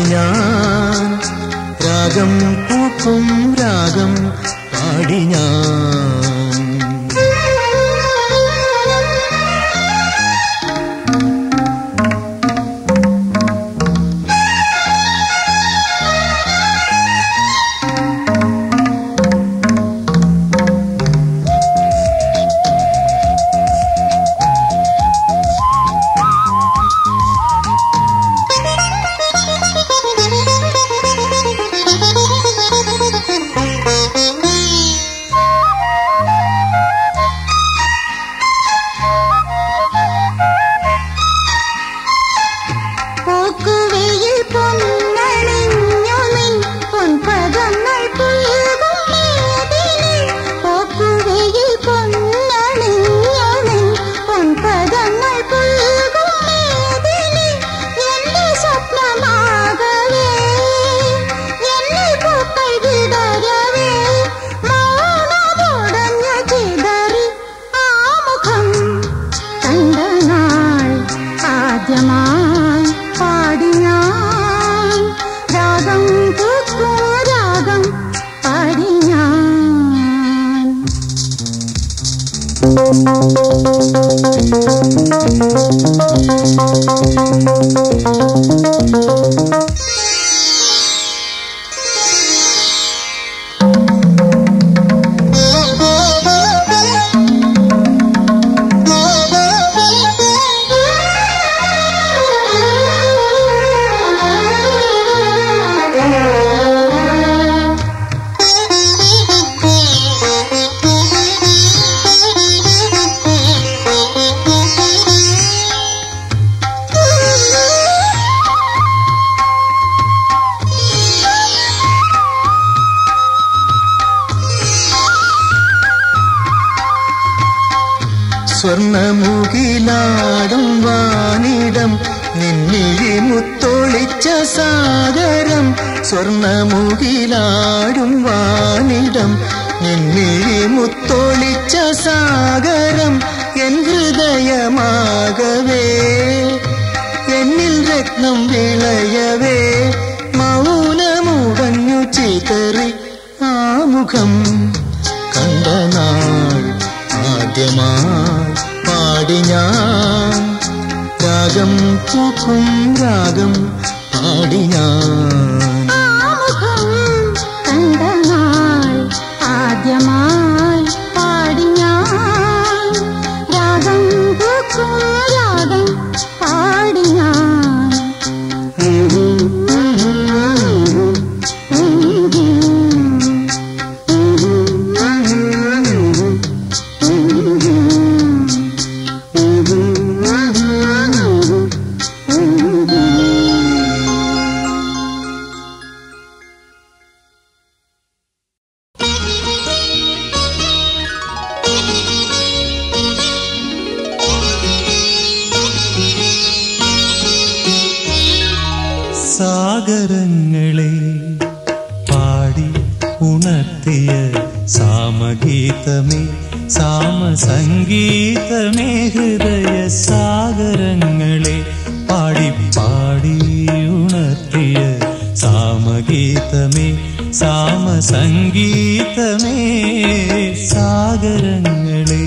ഞാൻ രാഗം പൂക്കും രാഗം പാടി ഞാൻ പോക്കുവെയിൽ പൊന്നണിഞ്ഞു നിൻ പൊൻപദങ്ങൾ പുൽകും മേദിനി. പോക്കുവെയിൽ പൊന്നണിഞ്ഞു നിൻ പൊൻപദങ്ങൾ പുൽകും മേദിനി. എന്റെ സ്വപ്നമാകവേ എന്നിൽ പൂക്കൾ വിടരവേ മൗനമുടഞ്ഞു ചിതറി ആ മുഖം കണ്ട നാൾ ആദ്യമായി പാടി ഞാൻ രാഗം തൂക്കും രാഗം പാടി ഞാൻ സ്വർണമുകിലാടും വാനിടം നിന്നിഴി മുത്തൊളിച്ച സാഗരം സ്വർണമുകിലാടും വാനിടം നിന്നിഴി മുത്തൊളിച്ച സാഗരം എൻ ഹൃദയമാകവേ എന്നിൽ രത്നം വിളയവേ മൗനമുടഞ്ഞു ചിതറി ആമുഖം കണ്ട നാൾ ആദ്യമായി പാടി ഞാൻ രാഗം പൂക്കും രാഗം പാടി ഞാൻ ആമുഖം കണ്ട നാൾ ആദ്യമായി പാടി ഞാൻ രാഗം പൂക്കും രാഗം പാടി ഞാൻ സാഗരങ്ങളെ പാടി ഉണർത്തിയ സാമഗീതമേ സാമസംഗീതമേ ഹൃദയ സാഗരങ്ങളെ പാടി പാടി ഉണർത്തിയ സാമഗീതമേ സാമസംഗീതമേ സാഗരങ്ങളെ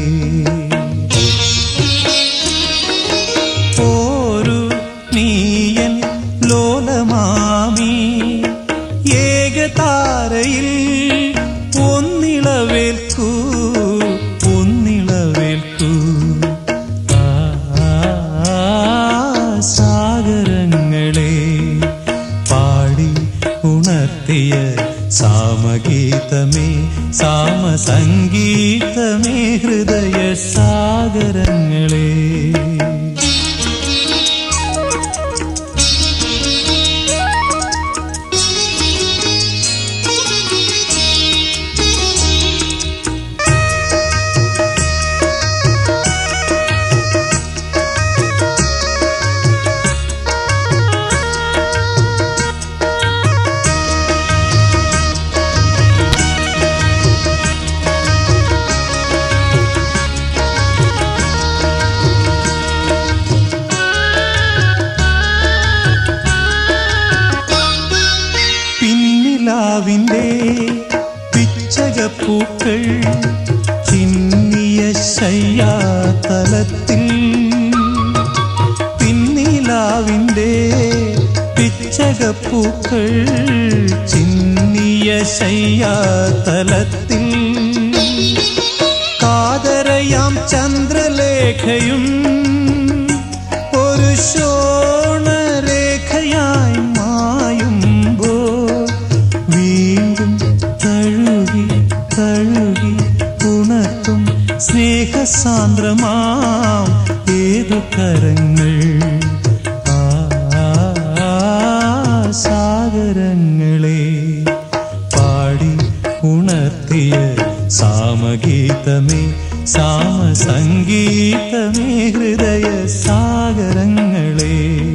പോരു നീയൻ ലോലമാമി ഏകതാരയിൽ ഒന്നിളവേൽക്കൂ ഒന്നിളവേൽക്കൂ ആ, സാഗരങ്ങളെ പാടി ഉണർത്തിയ സാമഗീതമേ സാമസംഗീതമേ ഹൃദയ സാഗരങ്ങളെ പൂക്കൾ ചിന്നിയ ശയ്യാതലത്തിൽ പിന്നിലാവിൻ്റെ പിച്ചകപ്പൂക്കൾ ചിന്നിയ ശയ്യാതലത്തിൽ കാതരയാം ചന്ദ്രലേഖയും ഒരു ശോണരേഖയായി മായുമ്പോ വീണ്ടും തഴുകി തഴുകി ഉണർത്തും സ്നേഹസാന്ദ്രമാം ഏതു കരങ്ങൾ ആ സാഗരങ്ങളെ പാടി ഉണർത്തിയ സാമഗീതമേ സാമസംഗീതമേ ഹൃദയ സാഗരങ്ങളെ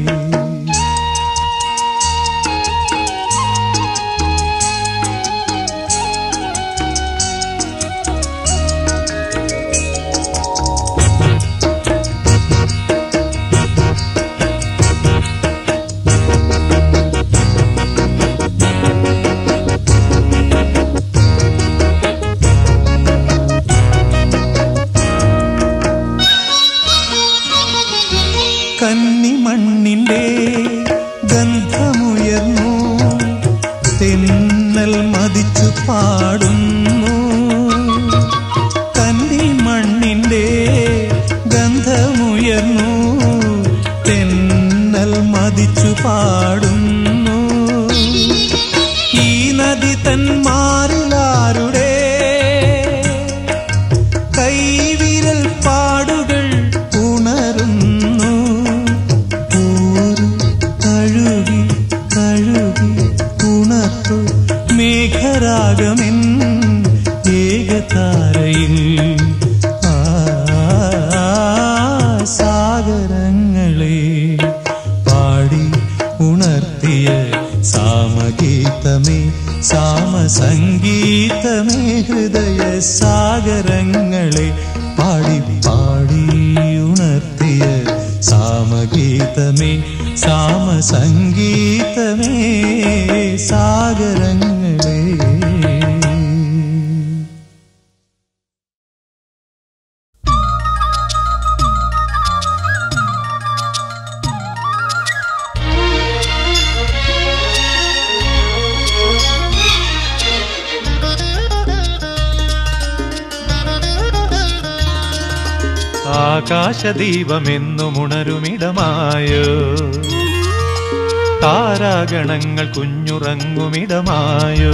കന്നിമണ്ണിന്റെ ഗന്ധമുയർന്നു തെന്നൽ മതിച്ചു പാടുന്നു കന്നിമണ്ണിന്റെ ഗന്ധമുയർന്നു തെന്നൽ മതിച്ചു പാടുന്നു ഈ നദി തന്മാറിലാരുടെ കൈവിരൽ പാടുകൾ ഉണരുന്നു ഊരു തഴുകി തഴുകി ഉണർത്തു മേഘരാഗമെൻ ഏകതാരയിൽ ആ സാഗരങ്ങളെ പാടി ഉണർത്തിയ സാമഗീതമേ സാമസംഗീതമേ ഹൃദയ സാഗരങ്ങളെ പാടി പാടി ഉണർത്തിയ സാമഗീതമേ സാമസംഗീതമേ സാഗരങ്ങളെ ആകാശദീപമെന്നുമുണരുമിടമായോ താരാഗണങ്ങൾ കുഞ്ഞുറങ്ങുമിടമായോ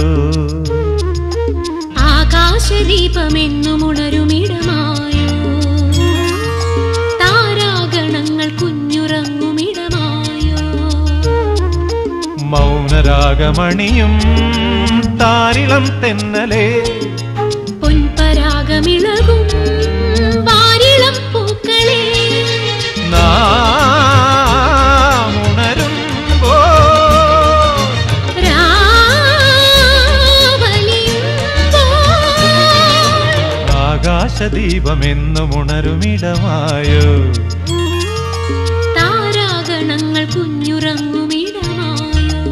ആകാശദീപമെന്നും ഉണരുമിടമായോ താരാഗണങ്ങൾ കുഞ്ഞുറങ്ങുമിടമായോ മൗനരാഗമണിയും താരിളം തെന്നലേ പൊൻപരാഗമിളകും വാരിളം പൂക്കളെ നാം ഉണരുമ്പോ രാവലിയുമ്പോൾ ആകാശദീപമെന്നും ഉണരുമിടമായോ താരാഗണങ്ങൾ കുഞ്ഞുറങ്ങുമിടമായോ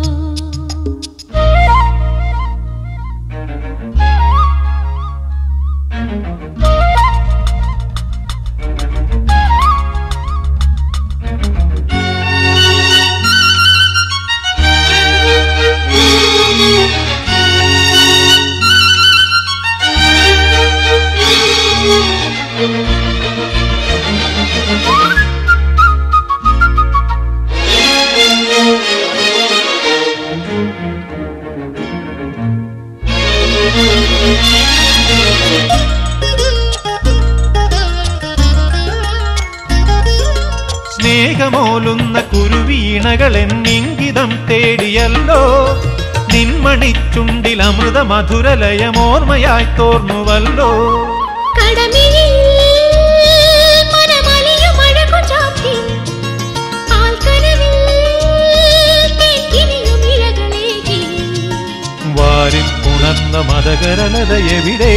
സ്നേഹമോലുന്ന കുരുവീണകൾ എന്നിംഗിതം തേടിയല്ലോ നിൻമണിച്ചുണ്ടിൽ അമൃത മധുരലയമോർമ്മയായി തോർന്നുവല്ലോ കടമിഴിയിൽ മനമലിയും അഴകു ചാർത്തി, പാൽക്കനവിൽ തേൻകിനിയും ഇഴകളേകി. വാരിൽ ഉണർന്ന മതകരലത എവിടെ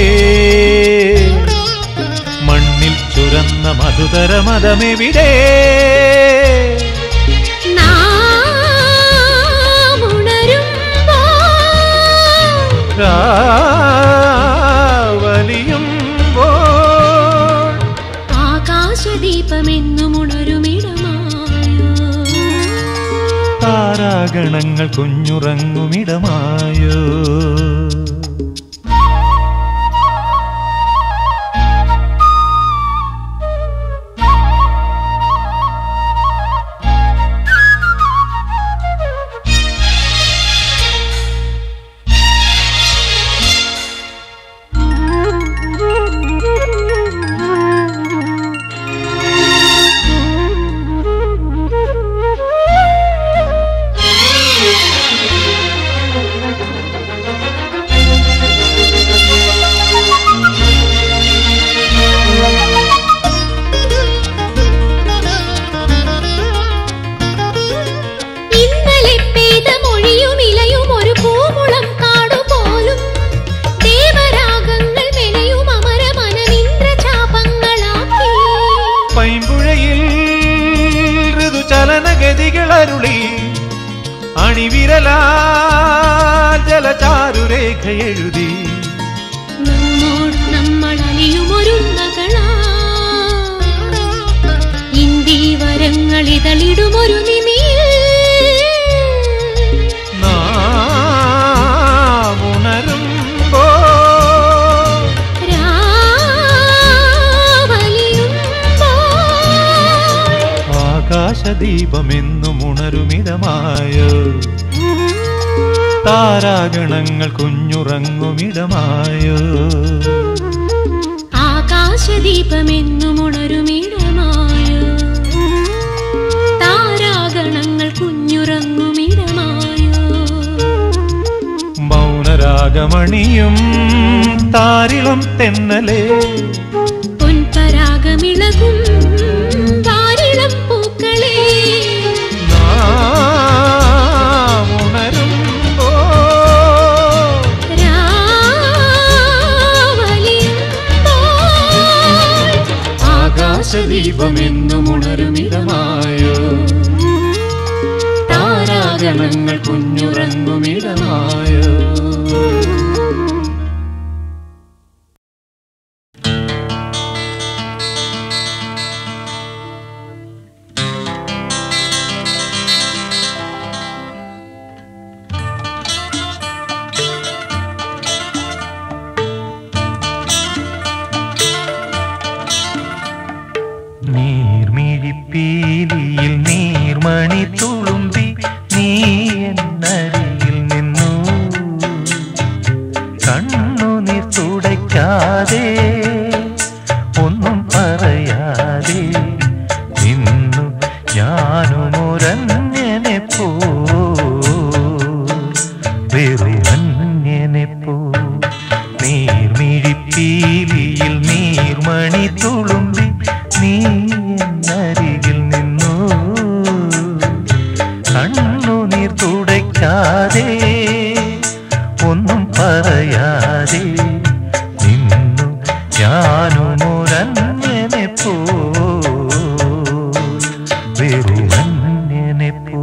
മണ്ണിൽ ചുരന്ന മധുതര മതമെവിടെ നാം ഉണരുമ്പോൾ രാ താരാഗണങ്ങൾ കുഞ്ഞുറങ്ങുമിടമായോ ഇന്നലെ പെയ്ത മൊഴിയും ഇലയും ഒരു പൂമുളം കാടുപോലും ദേവരാഗങ്ങൾ മെനയും അമരമനമിന്ദ്രചാപങ്ങളാക്കി പൈമ്പുഴയിൽ ഋതുചലനഗതികൾ അരുളി അണിവിരലാ ജലചാരുരേഖ എഴുതി നമ്മോട് നമ്മൾ അലിയുമൊരുന്നകളാ ഇന്ദീവരങ്ങൾ ഇതളിടുമൊരു നിമിയിൽ നാം ഉണരുമ്പോ രാവലിയുമ്പോൾ ആകാശദീപമെന്നും ഉണരുമിടമായോ താരാഗണങ്ങൾ കുഞ്ഞുറങ്ങുമിടമായോ ആകാശദീപമെന്നും ഉണരുമിടമായോ താരാഗണങ്ങൾ കുഞ്ഞുറങ്ങുമിടമായോ മൗനരാഗമണിയും താരിളം തെന്നലേ പൊൻപരാഗമിളകും വാരിളം പൂക്കളേ നാം ഉണരുമ്പോ രാവലിയുമ്പോൾ ആകാശദീപമെന്നും ഉണരുമിടമായോ താരാഗണങ്ങൾ കുഞ്ഞുറങ്ങുമിടമായോ നീർമിഴിപ്പീലിയിൽ നീർമണി തുളുമ്പി നീ എന്നരികിൽ നിന്നു കണ്ണുനീർ തുടയ്ക്കാതെ ഒന്നും പറയാതെ നിന്നു ഞാനുമുരഞ്ഞനെ പോ വെറുമന്യനെ പോ നീർമിഴിപ്പീലിയിൽ നീർമണി തുളുമ്പി നീ എന്നരികിൽ നിന്നു കണ്ണുനീർ തുടയ്ക്കാതെ ഒന്നും പറയാതെ നിന്നു ഞാനുമുരഞ്ഞനെ പോ വെറുമന്യനെ പോ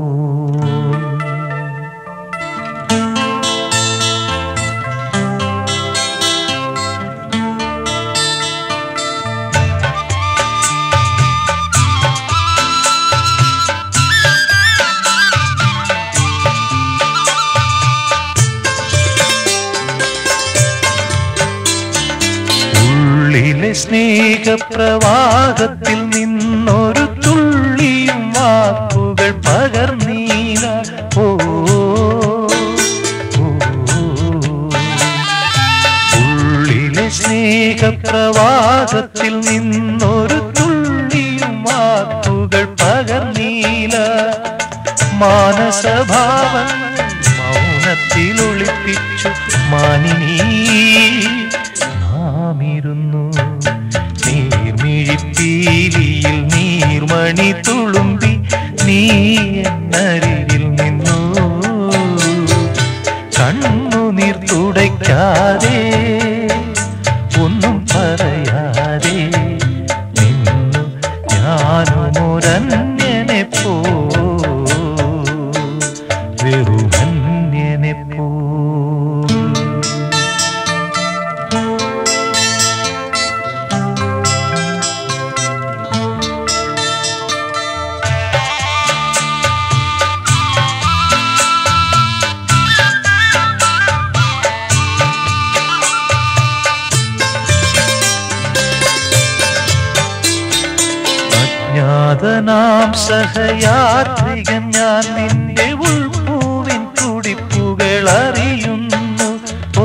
ഉള്ളിലെ സ്നേഹപ്രവാഹത്തിൽ നിന്നൊരു തുള്ളിയും വാക്കുകൾ പകർന്നീല ഓ ഓ. ഉള്ളിലെ സ്നേഹപ്രവാഹത്തിൽ നിന്നൊരു തുള്ളിയും വാക്കുകൾ പകർന്നീല മാനസഭാവങ്ങൾ മൗനത്തിൽ ഒളിപ്പിച്ചു മാനിനീ നാമിരുന്നു നീർമിഴിപ്പീലിയിൽ നീർമണി തുളുമ്പി നീ എന്നരികിൽ നിന്നു കണ്ണുനീർ തുടയ്ക്കാതെ ഒന്നും പറയാതെ നിന്നു ഞാനുമൊരന്യനെ പോ വെറുമന്യനെ പോ അജ്ഞാതനാം സഹയാത്രികൻ ഞാൻ നിന്റെ ഉൾപ്പൂവിൻ തുടിപ്പുകൾ അറിയുന്നു ഓ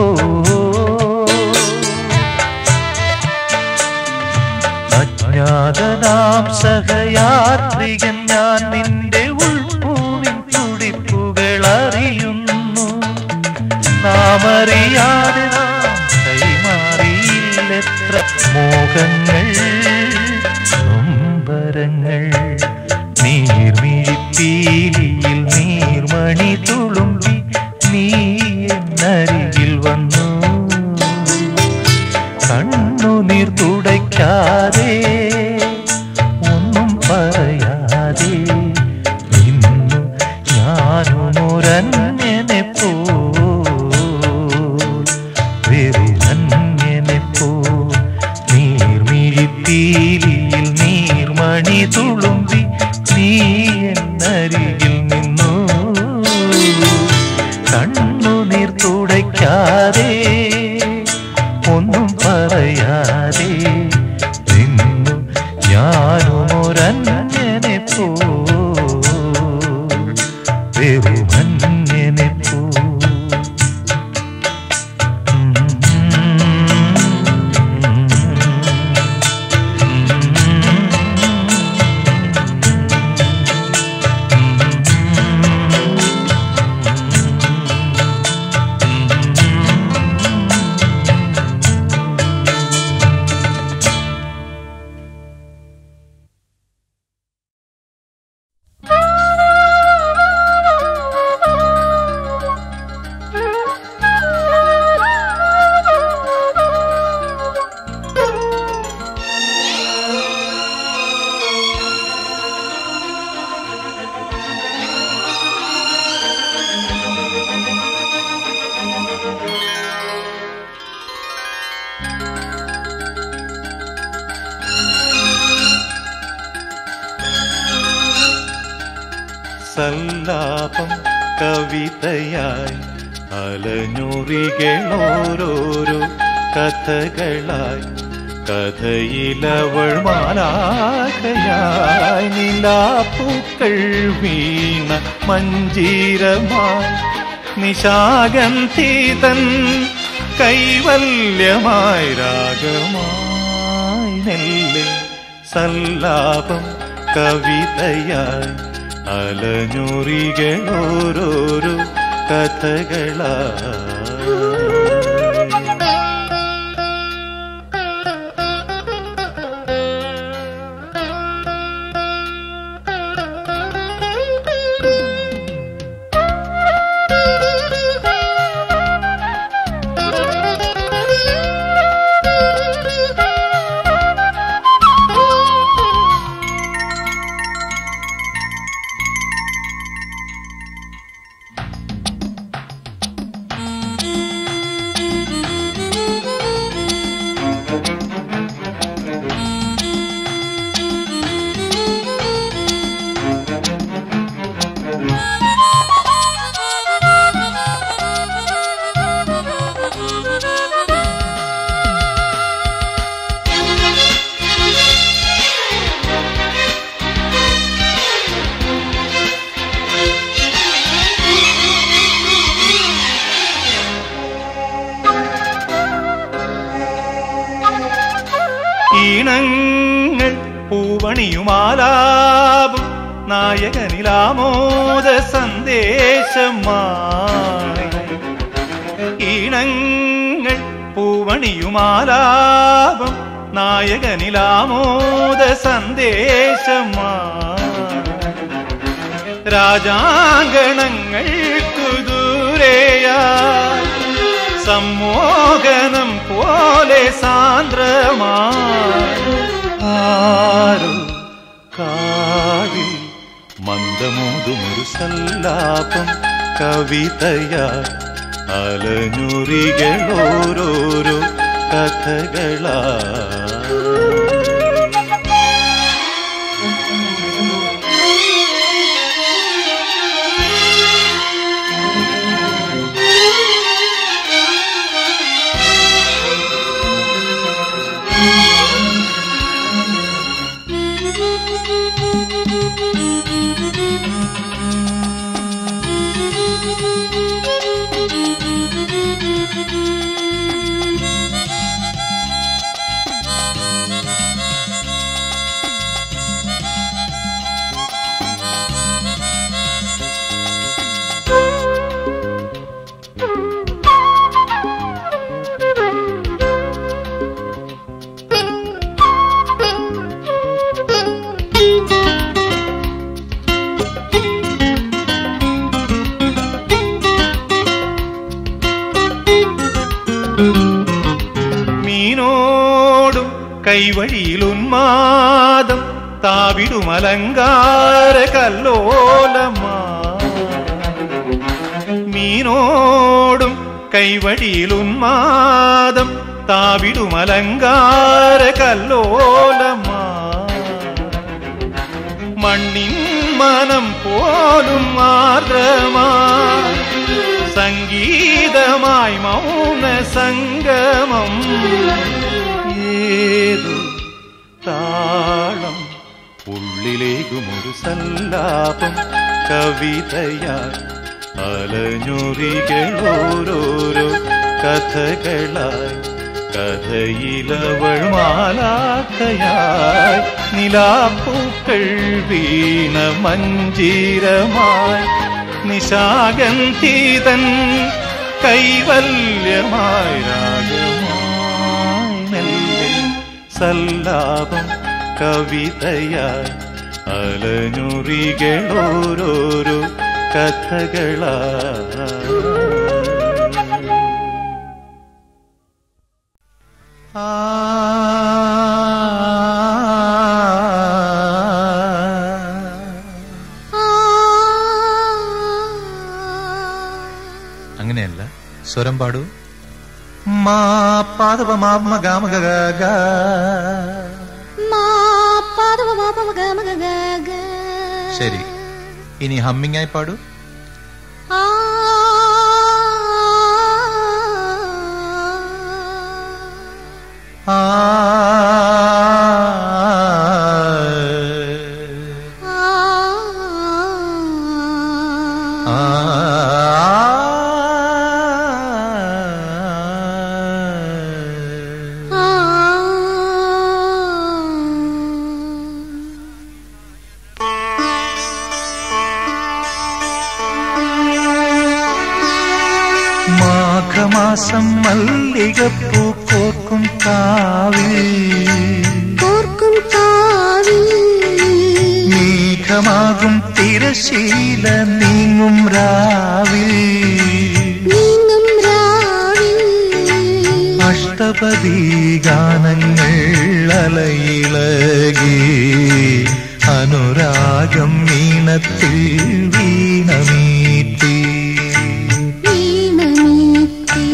അജ്ഞാതനാം സഹയാത്രികൻ ഞാൻ നിന്റെ ഉൾപ്പൂവിൻ തുടിപ്പുകൾ അറിയുന്നു നാം അറിയാതെ നാം കൈമാറിയില്ലെത്ര മോഹങ്ങൾ നൊമ്പരങ്ങൾ നീർമിഴിപ്പീലിയിൽ നീർമണി തുളുമ്പി നീ എന്നരികിൽ വന്നു കണ്ണുനീർ തുടയ്ക്കാതെ ഒന്നും പറയാതെ ഇന്നു ഞാനും ഒരന്യനെ പോ വെറുമന്യനെ പോ നീർമിഴിപ്പീലിയിൽ നീർമണി തുളുമ്പി നീ എന്നരികിൽ നിന്നു കണ്ണുനീർ തുടയ്ക്കാതെ ഒന്നും പറയാതെ നിന്നു ഞാനും ഒരന്യനെ പോ വെറുമന്യനെ പോ സല്ലാപം കവിതയായി അലഞ്ഞുറികളോരോരോ കഥകളായി കഥയിലവൾ മാലാഖയായി നിലാപ്പൂക്കൾ വീണ മഞ്ജീരമായി നിശാഗന്ധീതൻ കൈവല്യമായി രാഗമായി നെല്ല് സല്ലാപം കവിതയായി അലഞ്ഞുറികളോരോരോ കഥകളായി ഈണങ്ങൾ പൂവണിയുമാലാപം നായകനിലാമോദ സന്ദേശമായി ഈണങ്ങൾ പൂവണിയുമാലാപം നായകനിലാമോദ സന്ദേശമായി രാജാങ്കണങ്ങൾക്കു ദൂരെയായി സമ്മോഹനം പോലെ സാന്ദ്രമായി ആരോ കാവിൽ മന്ദമോതുമൊരു സല്ലാപം കവിതയായി അലഞ്ഞുറികളോരോരോ കഥകളായി Thank you. കൈവഴിയിൽ ഉന്മാദം താവിടുമലങ്കാര കല്ലോലമാ മീനോടും കൈവഴിയിൽ ഉന്മാദം താവിടുമലങ്കാര കല്ലോലമാ മണ്ണിൻ മനം പോലും ആർദ്രമായി സംഗീതമായി മൗന സംഗമം ഏതു താളം ഉള്ളിലേക്കും ഒരു സല്ലാപം കവിതയായി അലഞ്ഞൊറികളോരോരോ കഥകളായി കഥയിലവൾ മാലാക്കയായി നിലാപ്പൂക്കൾ വീണ മഞ്ജീരമായി നിശാഗന്ധീതൻ കൈവല്യമായി രാഗമായി മെല്ലെ സല്ലാപം കവിതയായി അലഞ്ഞുറികളോരോരോ കഥകളായി ആ അങ്ങനെയല്ല സ്വരം പാടൂ മാ പാദവ മാമ ഗാമ ഗ ഗ ഗ. മാ പാദവ പാപവ ഗമ ഗ ഗ ഗ. ശരി ഇനി ഹമ്മിങ് ആയി പാടൂ ആ ആ ആ ആ മാഘമാസം മല്ലികപ്പൂ കോർക്കും കാവിൽ കോർക്കും കാവിൽ മേഘമാകും തിരശീല നീങ്ങും രാവിൽ നീങ്ങും രാവിൽ അഷ്ടപതി ഗാനങ്ങൾ അലയിളകി അനുരാഗം വീണത്തിൽ വീണമീട്ടി വീണമീട്ടി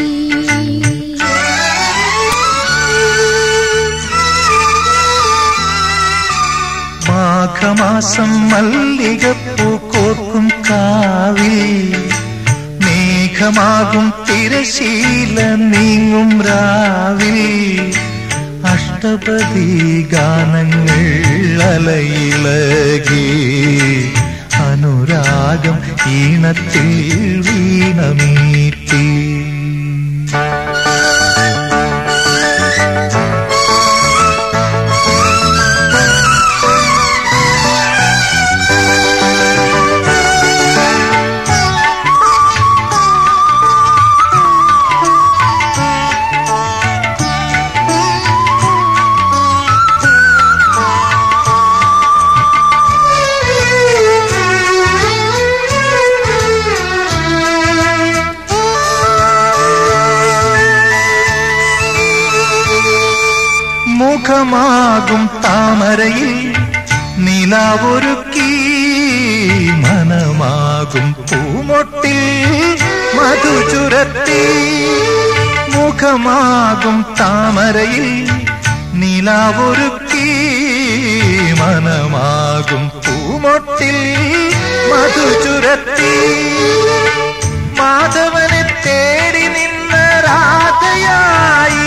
മാഘമാസം മല്ലികപ്പൂ കോർക്കും കാവിൽ മേഘമാകും തിരശീല നീങ്ങും രാവിൽ അഷ്ടപതി ഗാനങ്ങൾ അലയിളകി അനുരാഗം ഈണത്തിൽ വീണമീട്ടി മുഖമാകും താമരയിൽ നിലാവൊരുക്കി മനമാകും പൂമൊട്ടിൽ മധു ചുരത്തി മുഖമാകും താമരയിൽ നിലാവൊരുക്കി മനമാകും പൂമൊട്ടിൽ മധു ചുരത്തി മാധവനെ തേടി നിന്ന രാധയായി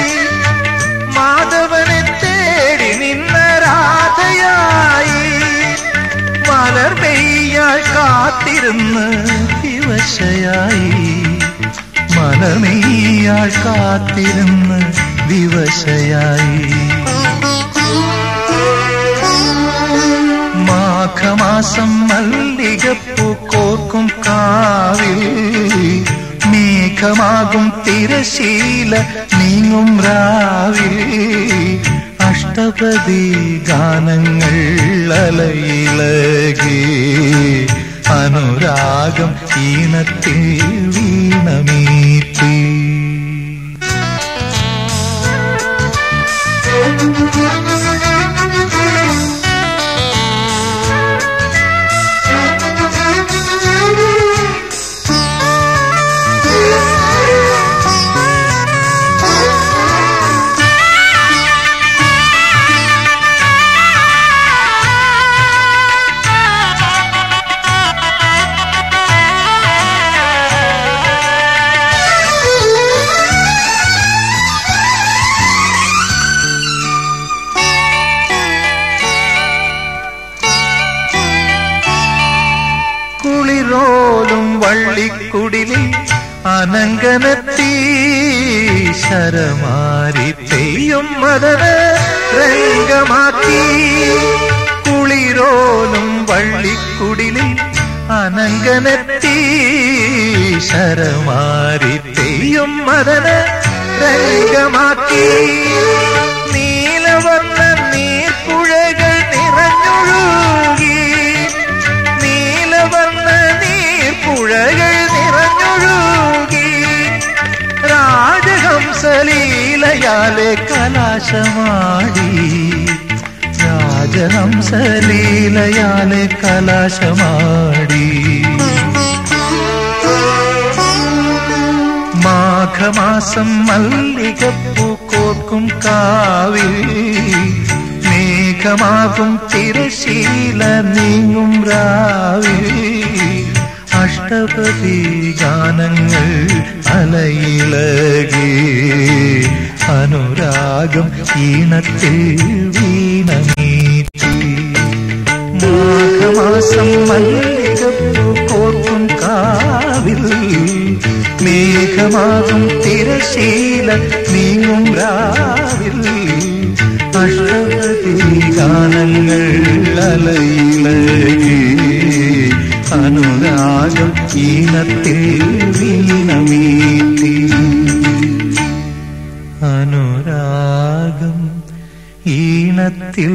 മാധവനെ തേടി നിന്ന രാധയായി മലർ പെയ്യാൽ കാത്തിരുന്ന് വിവശയായി മലമെയ്യാൾ കാത്തിരുന്ന് വിവശയായി മാഘമാസം മല്ലികപ്പൂ കോർക്കും കാവിൽ മേഘമാകും തിരശീല നീങ്ങും രാവിൽ അഷ്ടപതി ഗാനങ്ങൾ അലയിളകി അനുരാഗം ഈണത്തിൽ വീണമീട്ടി ആ കുളിരോലും വള്ളിക്കുടിലിൽ അനങ്കനെത്തി ശരമാരി പെയ്യും മദന രംഗമാക്കി കുളിരോലും വള്ളിക്കുടിലിൽ അനങ്കനെത്തി ശരമാരി പെയ്യും മദന രംഗമാക്കി നീലവർണ്ണ നീർപ്പുഴകൾ നിറഞ്ഞൊഴുകി നീലവർണ്ണ നീർപ്പുഴകൾ നിറഞ്ഞൊഴുകി രാജഹംസലീലയാലെ കലാശമാടി രാജഹംസലീലയാലെ കലാശമാടി മാഘമാസം മല്ലികപ്പൂ കോർക്കും കാവിൽ മേഘമാകും തിരശീല നീങ്ങും രാവിൽ അഷ്ടപതി ഗാനങ്ങൾ അലയിളകി അനുരാഗം ഈണത്തിൽ വീണമീറ്റി മാഘമാസം മല്ലികപ്പൂ കോർക്കും കാവിൽ മേഘമാകും തിരശീല നീങ്ങും രാവിൽ അഷ്ടപതി ഗാനങ്ങൾ അലയിളകി അനുരാഗം ഈണത്തിൽ വീണമീറ്റി അനുരാഗം ഈണത്തിൽ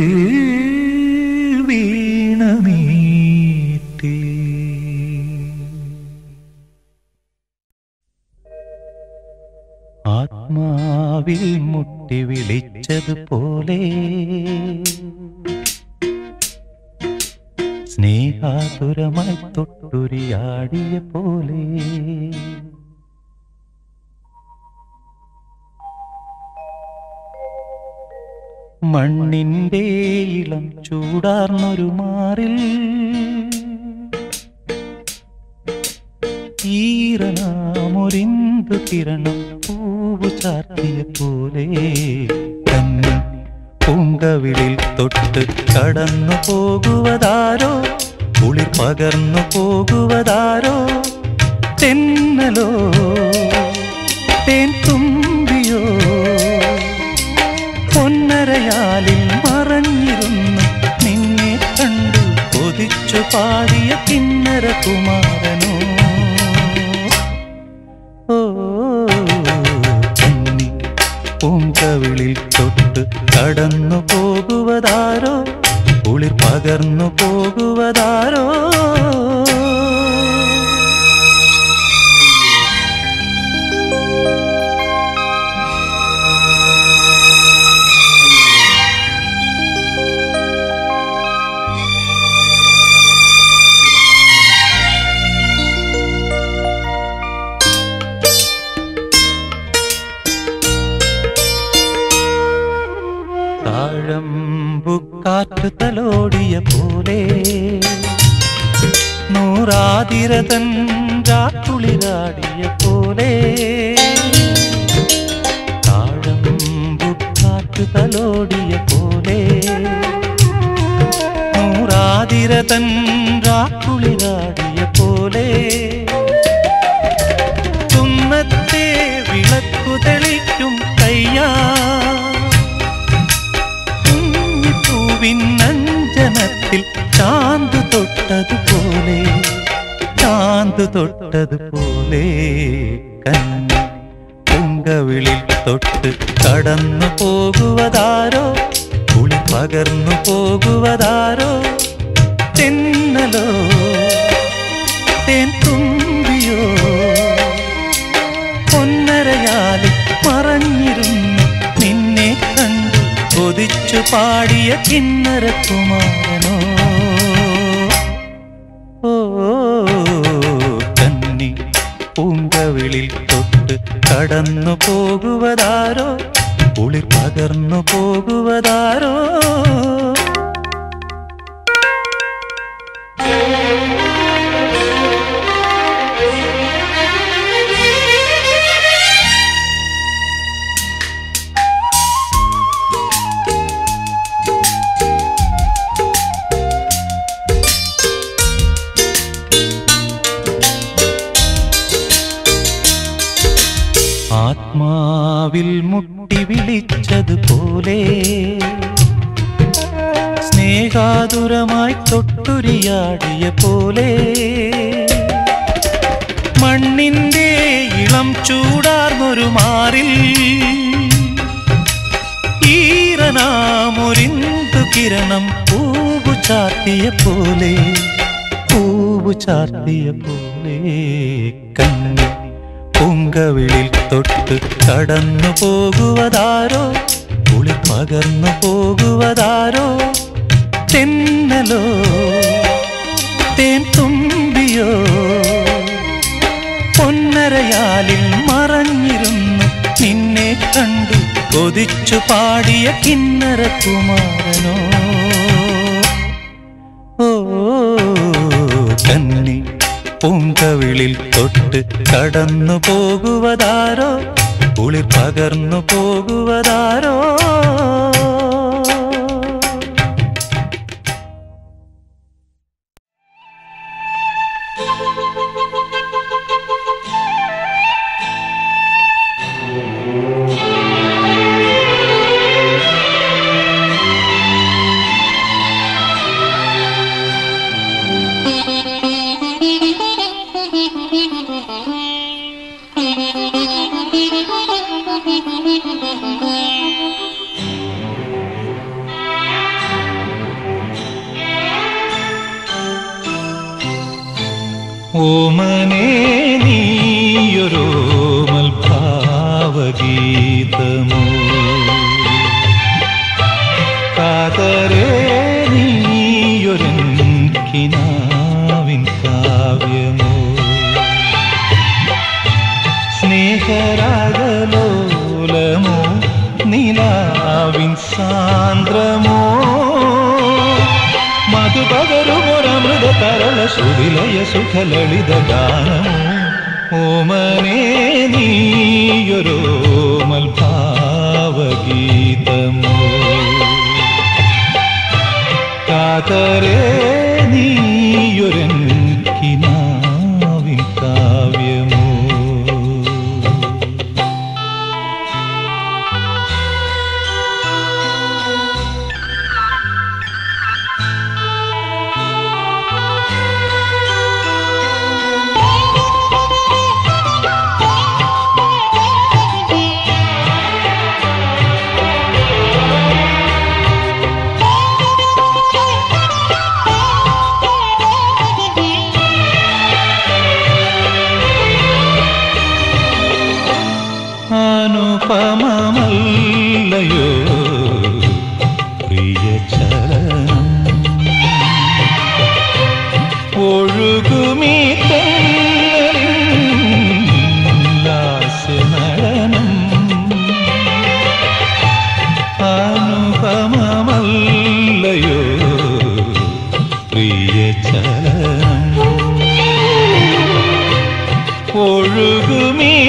വീണമീറ്റി ആത്മാവിൽ മുട്ടി വിളിച്ചതുപോലെ സ്നേഹാതുരമായി തൊട്ടുരിയാടിയ പോലെ മണ്ണിന്റെ ഇളം ചൂടാർന്നൊരു മാറിൽ ഈറനാമൊരിന്തു കിരണം പൂവ് ചാർത്തിയ പോലെ തന്നെ പൂങ്കവിളിൽ തൊട്ട് കടന്നു പോകുവതാരോ കുളിർ പകർന്നു പോകുവതാരോ തെന്നലോ തേൻ തുമ്പിയോ പൊന്നരയാലിൽ മറഞ്ഞിരുന്നു നിന്നെ കണ്ടു കൊതിച്ചു പാടിയ കിന്നര കുമാരനോ ഓ കന്നി പൂങ്കവിളിൽ തൊട്ട് കടന്നു പോകുവതാരോ കുളിർ പകർന്നു പോകുവതാരോ താഴമ്പുക്കാറ്റ് തലോടിയ പോലെ നൂറാതിരതൻ രാക്കുളിരാടിയ പോലെ താഴമ്പുക്കാറ്റ് തലോടിയ പോലെ നൂറാതിരതൻ രാക്കുളിരാടിയ പോലെ തുന്നത്തെ വിളക്കു തെളിക്കും കയ്യാ കുഞ്ഞിപ്പൂവിൻ അഞ്ജനത്തിൽ ചാന്ത് തൊട്ടതുപോലെ ചാന്ത് തൊട്ടതുപോലെ കന്നി പൂങ്കവിളിൽ തൊട്ട് കടന്നു പോകുവതാരോ കുളി പകർന്നു പോകുവതാരോ തെന്നലോ തേൻ തുമ്പിയോ പൊന്നരയാലിൽ മറഞ്ഞിരുന്നു നിന്നെ കണ്ടു കൊതിച്ചു പാടിയ കിന്നര കുമാരനോ ഓ കന്നി പൂങ്കവിളിൽ തൊട്ട് കടന്നു പോകുവതാരോ കുളിർ പകർന്നു പോകുവതാരോ വാതിൽ മുട്ടി വിളിച്ചതുപോലെ സ്നേഹാതുരമായി തൊട്ടുരിയാടിയ പോലെ മണ്ണിന്റെ ഇളം ചൂടാർന്നൊരു മാറിൽ ഈറനാമൊരിന്തു കിരണം പൂവു ചാർത്തിയ പോലെ പൂവു ചാർത്തിയ പോലെ കണ്ണി പൂങ്കവിളിൽ തൊട്ട് കടന്നു പോകുവതാരോ കുളി പകർന്നു പോകുവതാരോ തെന്നലോ തേൻ തുമ്പിയോ പൊന്നരയാലിൽ മറഞ്ഞിരുന്നു നിന്നെ കണ്ടു കൊതിച്ചു പാടിയ കിന്നര കുമാരനോ ഓ കന്നി പൂങ്കവിളിൽ തൊട്ട് കടന്നു പോകുവതാരോ കുളിർ പകർന്നു പോകുവതാരോ ഓമനേ നീയൊരോമൽ ഭാവഗീതമോ കാതരേ നീയൊരൻ കിനാവിൻ കാവ്യമോ സ്നേഹരാഗലോലമോ നിലാവിൻ സാന്ദ്രമോ മധുപകരുമൊരമൃത തരള സുതിലയ സുഖലളിത ഗാനമോ ഓമനേ നീയൊരോമൽ ഭാവഗീതമോ കാതരേ നീയൊരൻ കിനാവിൻ കാവ്യമോ അനുപമമല്ലയോ പ്രിയ ചരണം ഒഴുകുമീ ലാസ്യനടനം അനുപമമല്ലയോ പ്രിയ ചരണം ഒഴുകുമീ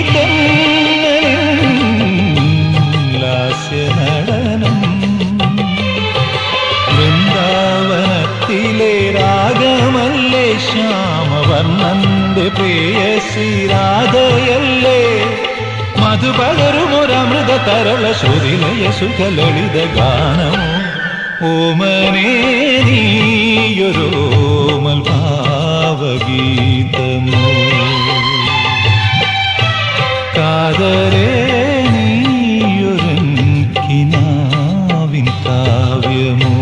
ലാസ്യനടനം വൃന്ദാവനത്തിലെ രാഗമല്ലേ ശ്യാമവർണ്ണന്റെ പ്രിയസി രാധയല്ലേ മധുപകരുമൊരമൃത തരള ശ്രുതിലയ സുഖലളിത ഗാനമോ ഓമനേ നീയൊരോമൽ ഭാവഗീതമോ കാതരേ നീയൊരൻ കിനാവിൻ കാവ്യമോ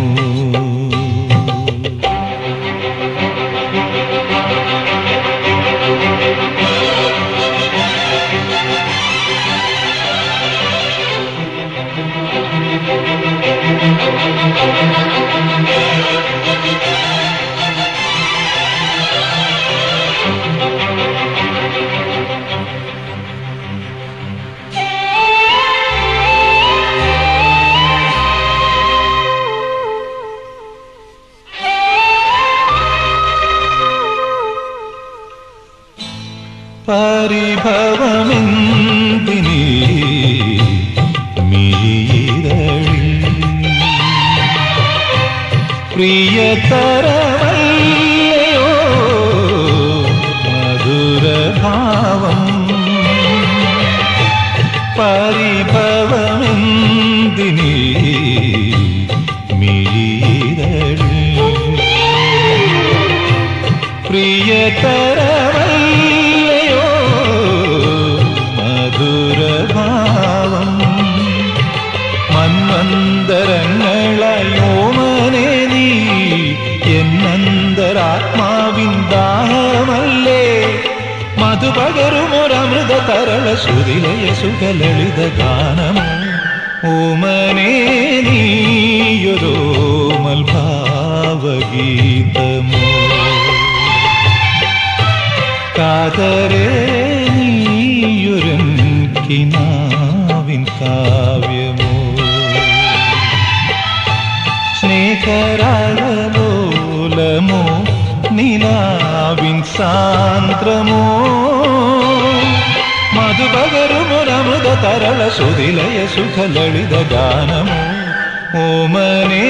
പരിഭവമെന്തിനീ മിഴിയിരളി പ്രിയതരമല്ലയോ മധുരഭാവം പ പരിഭവമെന്തിനീ മിഴിതൾ പ്രിയതരമല്ലയോ മധുരഭാവം മന്വന്തരങ്ങളയോമനെ നീ എന്നന്തരാത്മാവിൻ ദാഹമല്ലേ മധുപകരുമൊരമൃത തരള സുരിലയ സുഖലളിത ഗാനമോ ഓമനേ നീയൊരോ മൽഭാവഗീതമോ കാതരേ നീയൊരൻ കിനാവിൻ കാവ്യമോ സ്നേഹരാഗലോലമോ നിലാവിൻ സാന്ദ്രമോ മധുപകരുമൊരമൃത തരള സുതിലയ സുഖലളിത ഗാനമോ ഓമനേ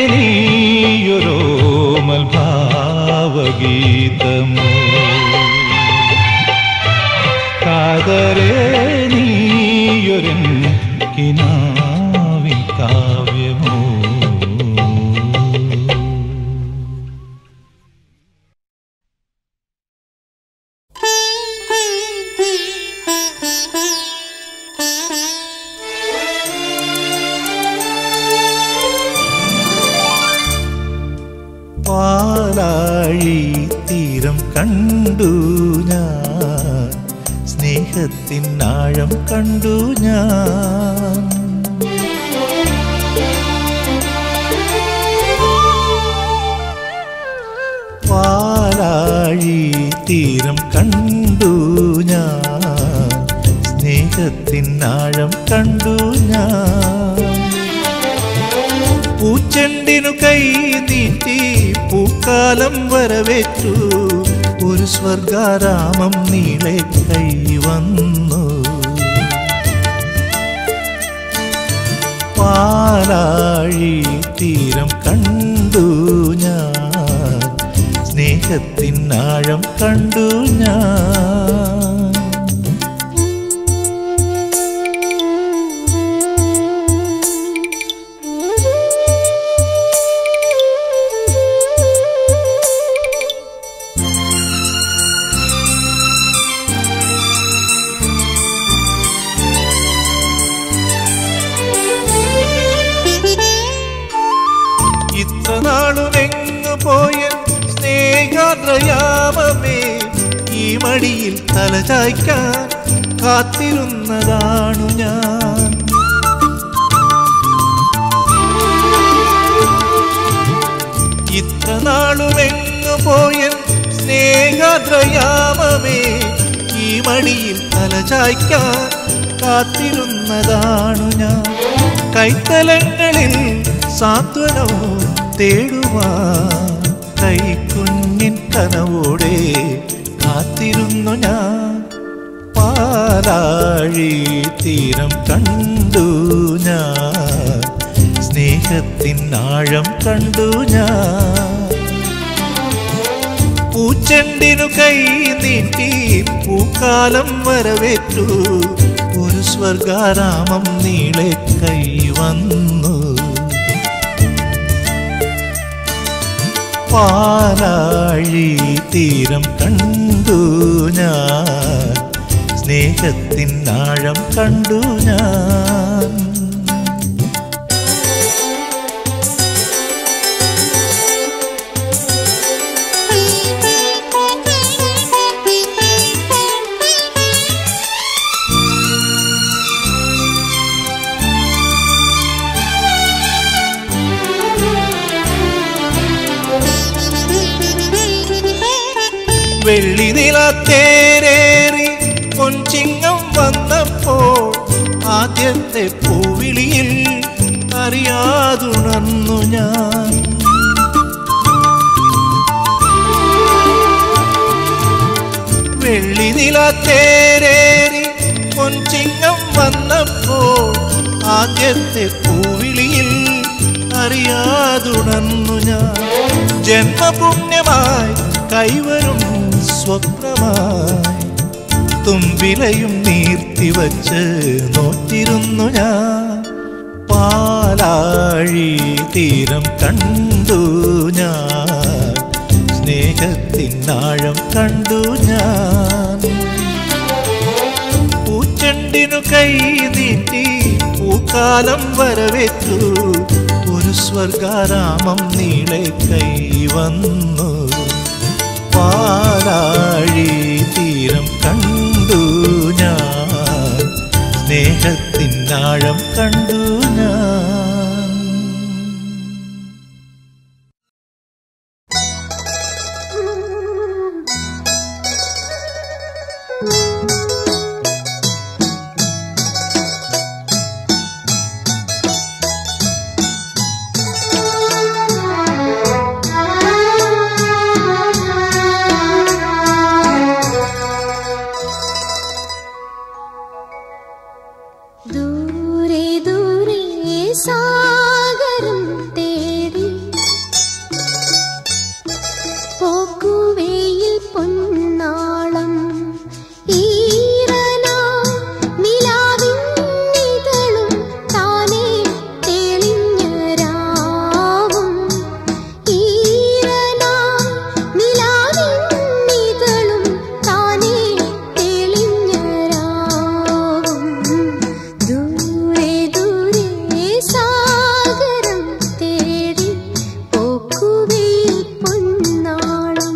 നീയൊരോമൽ ഭാവഗീതമോ കാതരേ നീയൊരൻ കിനാവിൻ കാവ്യമോ പാലാഴി തീരം കണ്ടു ഞാൻ സ്നേഹത്തിൻ ആഴം കണ്ടു ഞാൻ പാലാഴി തീരം കണ്ടു ഞാൻ സ്നേഹത്തിൻ ആഴം കണ്ടു ഞാൻ പൂച്ചെണ്ടിനു കൈ നീട്ടി പൂക്കാലം വരവേറ്റു ഒരു സ്വർഗാരാമം നീളെ കൈ വന്നു പാലാഴി തീരം കണ്ടു ഞാൻ സ്നേഹത്തിൻ ആഴം കണ്ടു ഞാൻ ഇത്ര നാളുമെങ്ങു പോയ സ്നേഹാദ്രയാമമേ ഈ മടിയിൽ തലചായ്ക്കാൻ കാത്തിരുന്നതാണു ഞാൻ ഇത്ര നാളുമെങ്ങു പോയ സ്നേഹാദ്രയാമമേ ഈ മടിയിൽ തലചായ്ക്കാൻ കാത്തിരുന്നതാണു ഞാൻ കൈത്തലങ്ങളിൽ സാന്ത്വനവും തേടുവാൻ കൈക്കുഞ്ഞിൻ കനവോടെ കാത്തിരുന്നു ഞാൻ പാലാഴി തീരം കണ്ടു ഞാൻ സ്നേഹത്തിൻ ആഴം കണ്ടു ഞാൻ പൂച്ചെണ്ടിനു കൈ നീട്ടി പൂക്കാലം വരവേറ്റു ഒരു സ്വർഗാരാമം നീളെ കൈ വന്നു പാലാഴി തീരം കണ്ടു ഞാൻ സ്നേഹത്തിൻ ആഴം കണ്ടു ഞാൻ വെള്ളി നിലത്തേരേറി പൊൻചിങ്ങം വന്നപ്പോൾ ആദ്യത്തെ പൂവിളിയിൽ അറിയാതുണർന്നു ഞാൻ വെള്ളി നിലത്തേരേറി പൊൻചിങ്ങം വന്നപ്പോൾ ആദ്യത്തെ പൂവിളിയിൽ അറിയാതുണർന്നു ഞാൻ ജന്മപുണ്യമായി കൈവരും സ്വപ്നമായി തുമ്പിലയും നീർത്തിവച്ച് നോറ്റിരുന്നു ഞാൻ പാലാഴി തീരം കണ്ടു ഞാൻ സ്നേഹത്തിനാഴം കണ്ടു ഞാൻ പൂച്ചെണ്ടിനു കൈ നീട്ടി പൂക്കാലം വരവേറ്റു ഒരു സ്വർഗാരാമം നീളെ കൈ വന്നു പാലാഴി തീരം കണ്ടു ഞാൻ സ്നേഹത്തിനാഴം കണ്ടു ഞാൻ ദൂരെ ദൂരെ സാഗരം തേടി പോക്കുവെയിൽ പൊന്നാളം ഈറനാ നിലാവിൻ ഇതളും താനേ തെളിഞ്ഞ രാവും ഈറനാ നിലാവിൻ ഇതളും താനേ തെളിഞ്ഞ രാവും ദൂരെ ദൂരെ സാഗരം തേടി പോക്കുവെയിൽ പൊന്നാളം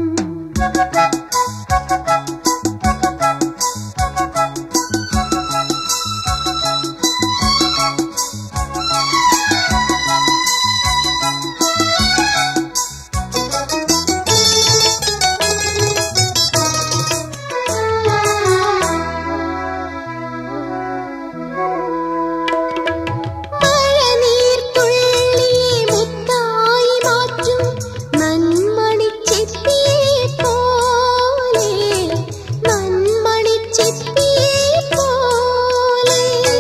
മഴനീർത്തുള്ളിയെ മുത്തായി മാറ്റും നന്മണിച്ചെപ്പിയെ പോലെ നന്മണിച്ചെപ്പിയെ പോലെ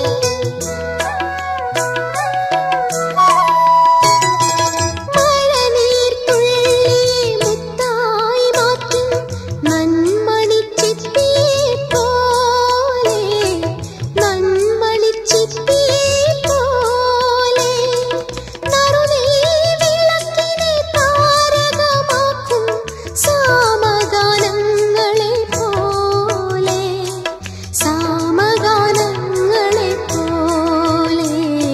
മഴനീർത്തുള്ളിയെ മുത്തായി മാറ്റും നന്മണിച്ചെപ്പിയെ പോലെ നന്മണിച്ചെപ്പിയെ പോലെ നറുനീർ വിളക്കിനെ താരകമാക്കും സാമഗാനങ്ങളെ പോലെ സാമഗാനങ്ങളെ പോലെ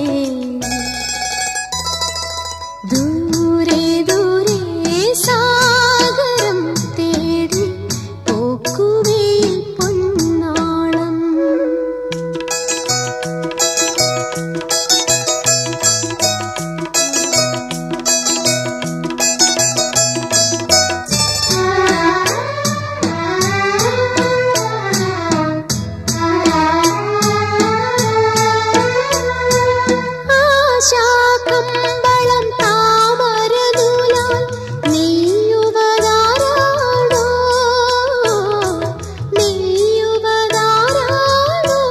ദൂരെ ദൂരെ സാഗരം തേടി പോക്കുവെയിൽ പൊന്നാളം ആശാകമ്പളം താമരനൂലാൽ നെയ്യുവതാരാണോ നെയ്യുവതാരാണോ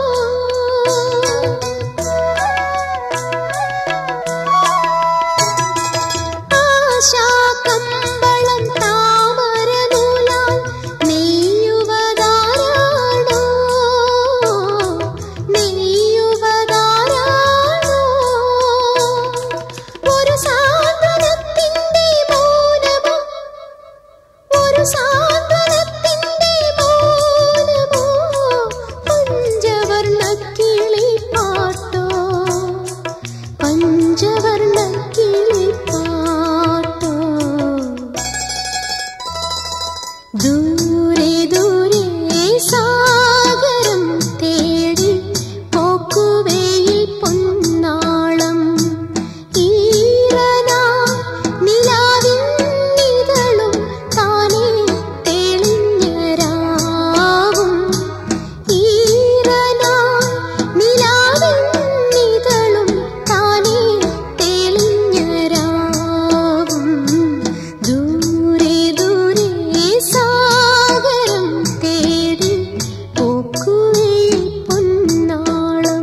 ആശാകമ്പളം താമരനൂലാൽ നെയ്യുവതാരാണോ നെയ്യുവതാരാണോ ഒരു സാന്ത്വനത്തിന്റെ മൗനമോ ഒരു സാന്ത്വനത്തിന്റെ മൗനമോ പഞ്ചവർണ്ണ കിളി പാട്ടോ പഞ്ചവർണ്ണ കിളി പാട്ടോ ദൂരെ ദൂരെ സാഗരം തേടി പോക്കുവെയിൽ പൊന്നാളം ഈറനാ നിലാവിൻ ഇതളും താനേ തെളിഞ്ഞ രാവും ഈറനാ നിലാവിൻ ഇതളും താനേ തെളിഞ്ഞ രാവും ദൂരെ ദൂരെ സാഗരം തേടി പോക്കുവെയിൽ പൊന്നാളം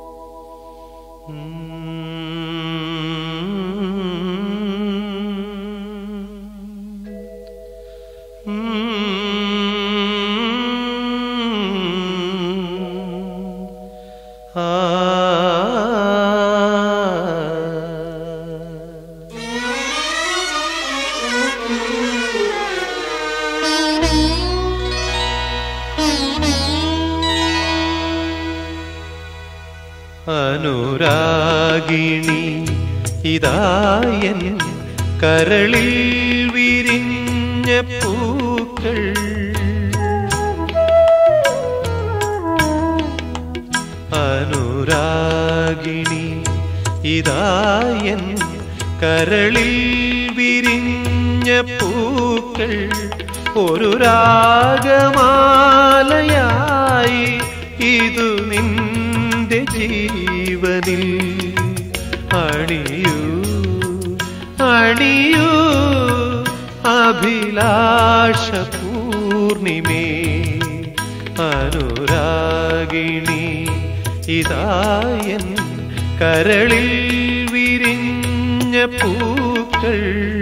Mm-hmm. അനുരാഗിണി ഇതായൻ കരളിൽ വിരിഞ്ഞ പൂക്കൾ അനുരാഗിണി ഇതായൻ കരളിൽ വിരിഞ്ഞ പൂക്കൾ ഒരു രാഗമാലയായി ഇതു നിന്റെ ജീവനിൽ അണിയൂ അണിയൂ അഭിലാഷ പൂർണിമേ അനുരാഗിണി ഇതായൻ കരളിൽ വിരിഞ്ഞ പൂക്കൾ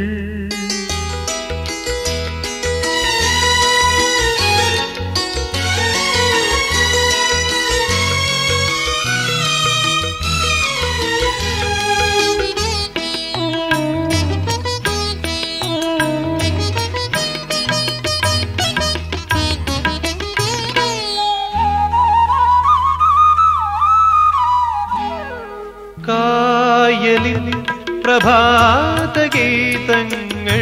കായലിൽ പ്രഭാതഗീതങ്ങൾ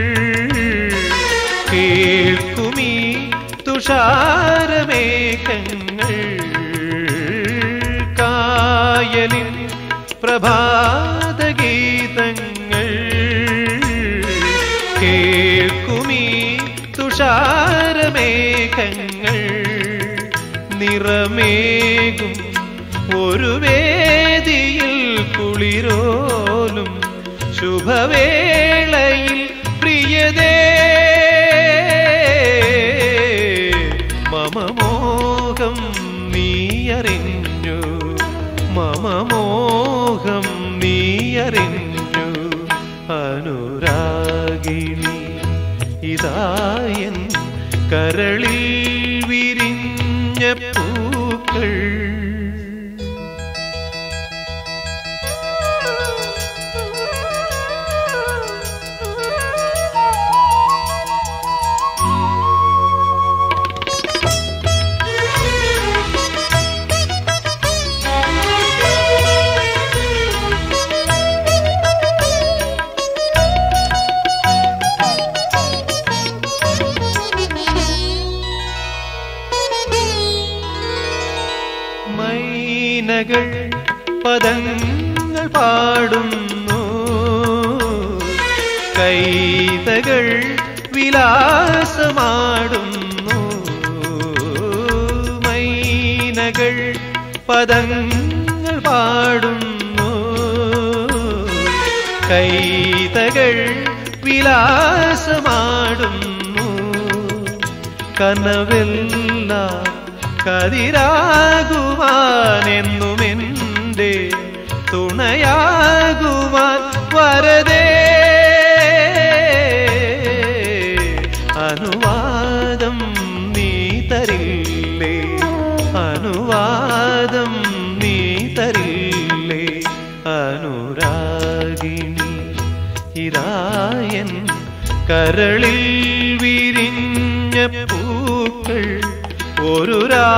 കേൾക്കുമീ തുഷാരമേഘങ്ങൾ കായലിൽ പ്രഭാതഗീതങ്ങൾ കേൾക്കുമീ തുഷാരമേഘങ്ങൾ നിറമേകും ഒരു വേദിയിൽ കുളിരോലും ശുഭവേളയിൽ പ്രിയതേ മമമോഹം നീയറിഞ്ഞു മമമോഹം നീയറിഞ്ഞു അനുരാഗിണി ഇതായൻ കരളിൽ വിരിഞ്ഞ പൂക്കൾ മൈനകൾ പദങ്ങൾ പാടുന്നു കൈതകൾ വിലാസമാടുന്നു മൈനകൾ പദങ്ങൾ പാടുന്നു കൈതകൾ വിലാസമാടുന്നു കനവെല്ലാം കതിരാകുവാനെന്നുമെന്റെ തുണയാകുവാൻ വരതേ അനുവാദം നീ തരില്ലേ അനുവാദം നീ തരില്ലേ അനുരാഗിണി ഇതായൻ കരളിൽ വിരിഞ്ഞ പൂക്കൾ ഒരു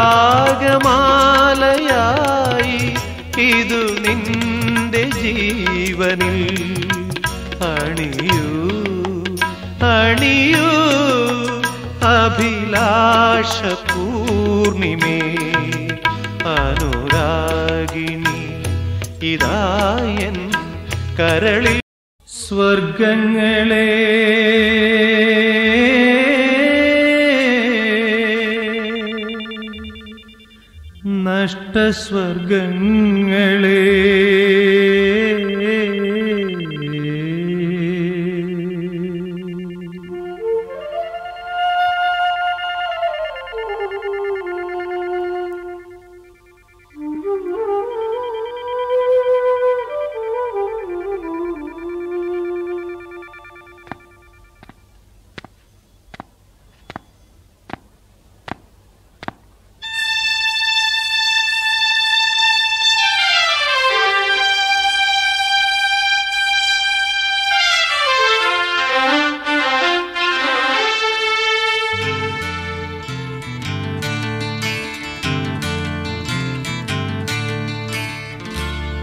രാഗമാലയായി ഇതു നിന്റെ ജീവനിൽ അണിയൂ അണിയൂ അഭിലാഷ പൂർണിമേ അനുരാഗിണി ഇതായൻ കരളിൽ സ്വർഗങ്ങളെ നഷ്ടസ്വർഗങ്ങളെ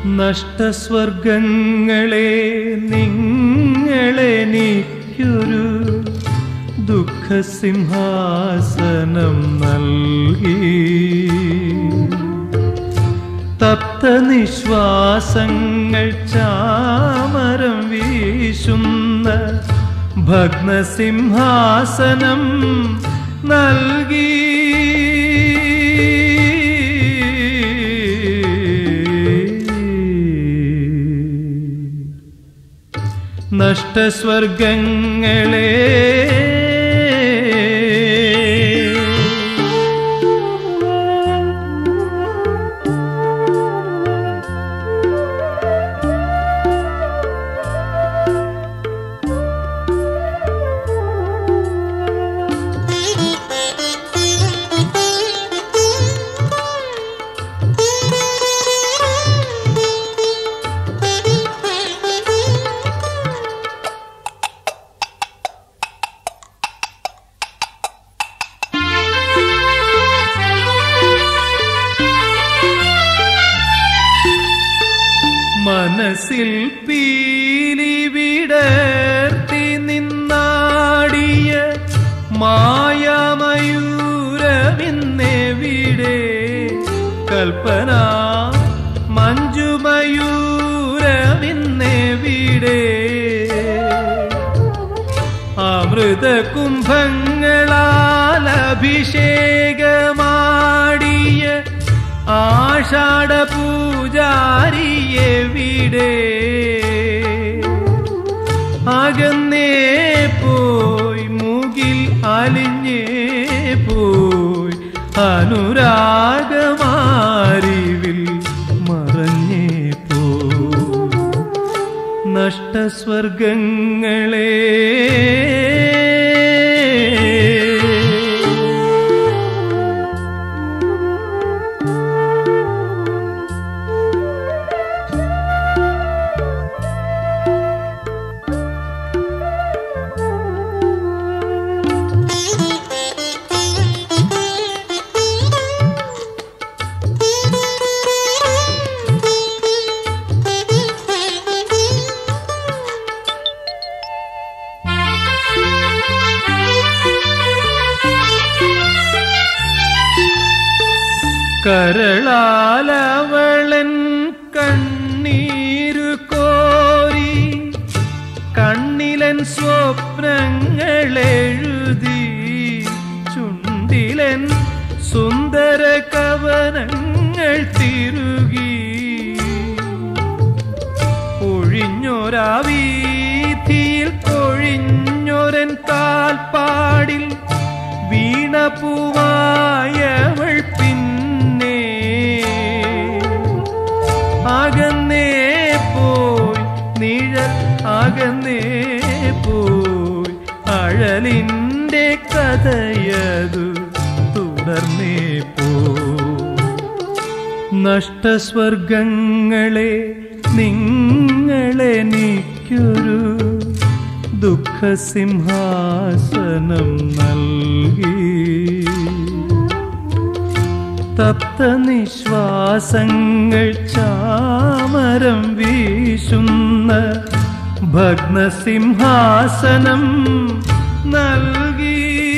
നഷ്ടസ്വർഗങ്ങളെ നിങ്ങളെനിക്കൊരു ദുഃഖസിംഹാസനം നൽകി തപ്ത നിശ്വാസങ്ങൾ ചാമരം വീശുന്ന ഭഗ്നസിംഹാസനം നൽകി നഷ്ടസ്വർഗങ്ങളെ മനസ്സിൽ പീലി വിടർത്തി നിന്നാടിയ മായമയൂരമിന്നെവിടെ കൽപ്പന മഞ്ജുമയൂരമിന്നെവിടെ അമൃത കുംഭങ്ങളാൽ അഭിഷേകമാടിയ ആഷാഢ പൂജാരിയെവിടെ അകന്നേ പോയി മുകിൽ അലിഞ്ഞേ പോയി അനുരാഗമാരിവിൽ മറഞ്ഞേ പോയി നഷ്ടസ്വർഗങ്ങളെ കരളാലവളൻ കണ്ണീരു കോരി കണ്ണിലൻ സ്വപ്നങ്ങളെഴുതി ചുണ്ടിലൻ സുന്ദര കവനങ്ങൾ തിരുകി ഒഴിഞ്ഞൊരാ വീഥിയിൽ കൊഴിഞ്ഞൊരൻ കാൽപ്പാടിൽ വീണപൂവായവൾ പിന്നെ അകന്നേ പോയി നിഴൽ അകന്നേ പോയി അഴലിൻ്റെ കഥയതു തുടർന്നേ പോ നഷ്ടസ്വർഗങ്ങളെ നിങ്ങളെനിക്കൊരു ദുഃഖസിംഹാസനം നൽകി തപ്ത നിശ്വാസങ്ങൾ ചാമരം വീശുന്ന ഭഗ്നസിംഹാസനം നൽകി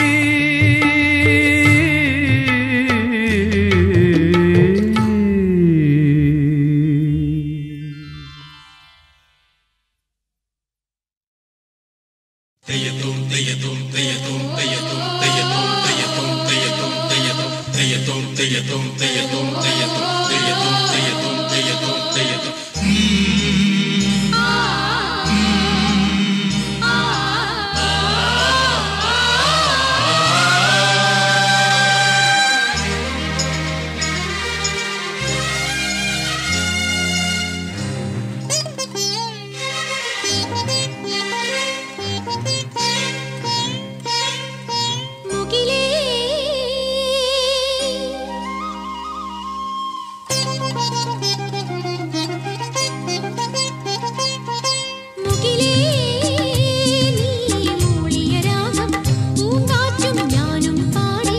മുകിലേ മുകിലേ നീ മൂളിയ രാഗം പൂങ്കാറ്റും ഞാനും പാടി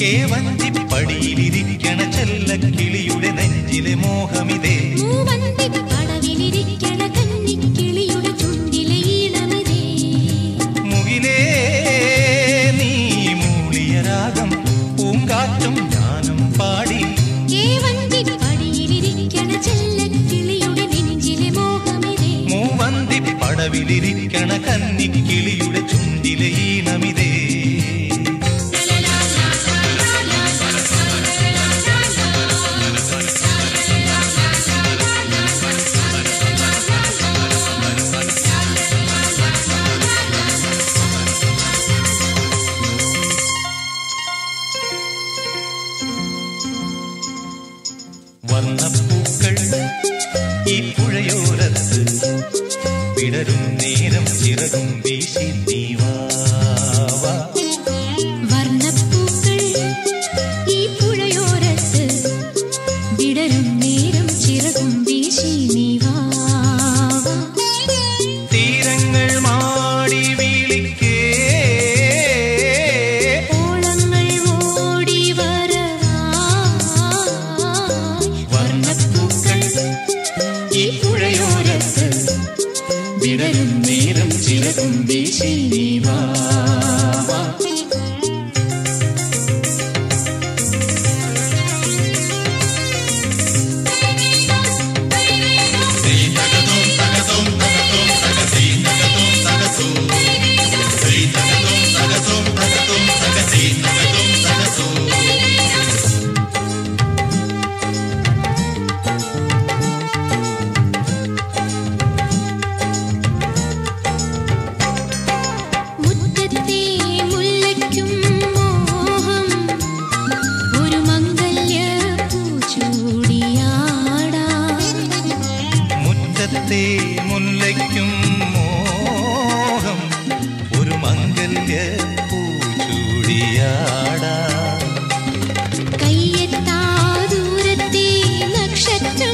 കേവഞ്ചിപ്പടിയിലിരിക്കണ ചെല്ലക്കിളിയുടെ നെഞ്ചിലെ മോഹമിതേ മൂവന്തി പടവിലിരിക്കണ കന്നിക്കിളിയുടെ ചുണ്ടിലെ ഈണമിതേ വർണ്ണപ്പൂക്കൾ ഈ പുഴയോരത്ത് വിടരും നേരം ചിറകും വീശി നീവാവാ വർണ്ണപ്പൂക്കൾ ഈ പുഴയോരത്ത് വിടരും നേരം ചിറകും വീശി നീ വാ തീരങ്ങൾ മാടി വിളിക്കേ ഓളങ്ങൾ ഓടി വരവായി വർണ്ണപ്പൂക്കൾ ഈ പുഴയോരത്ത് വിടരും നേരം ചിറകും വീശി നീവാവാ മുറ്റത്തെ മുല്ലയ്ക്കും മോഹം ഒരു മംഗല്യ പൂച്ചൂടിയാടാം മുറ്റത്തെ മുല്ലയ്ക്കും മോഹം ഒരു മംഗല്യ പൂച്ചൂടിയാടാ കയ്യെത്താ ദൂരത്തെ നക്ഷത്രം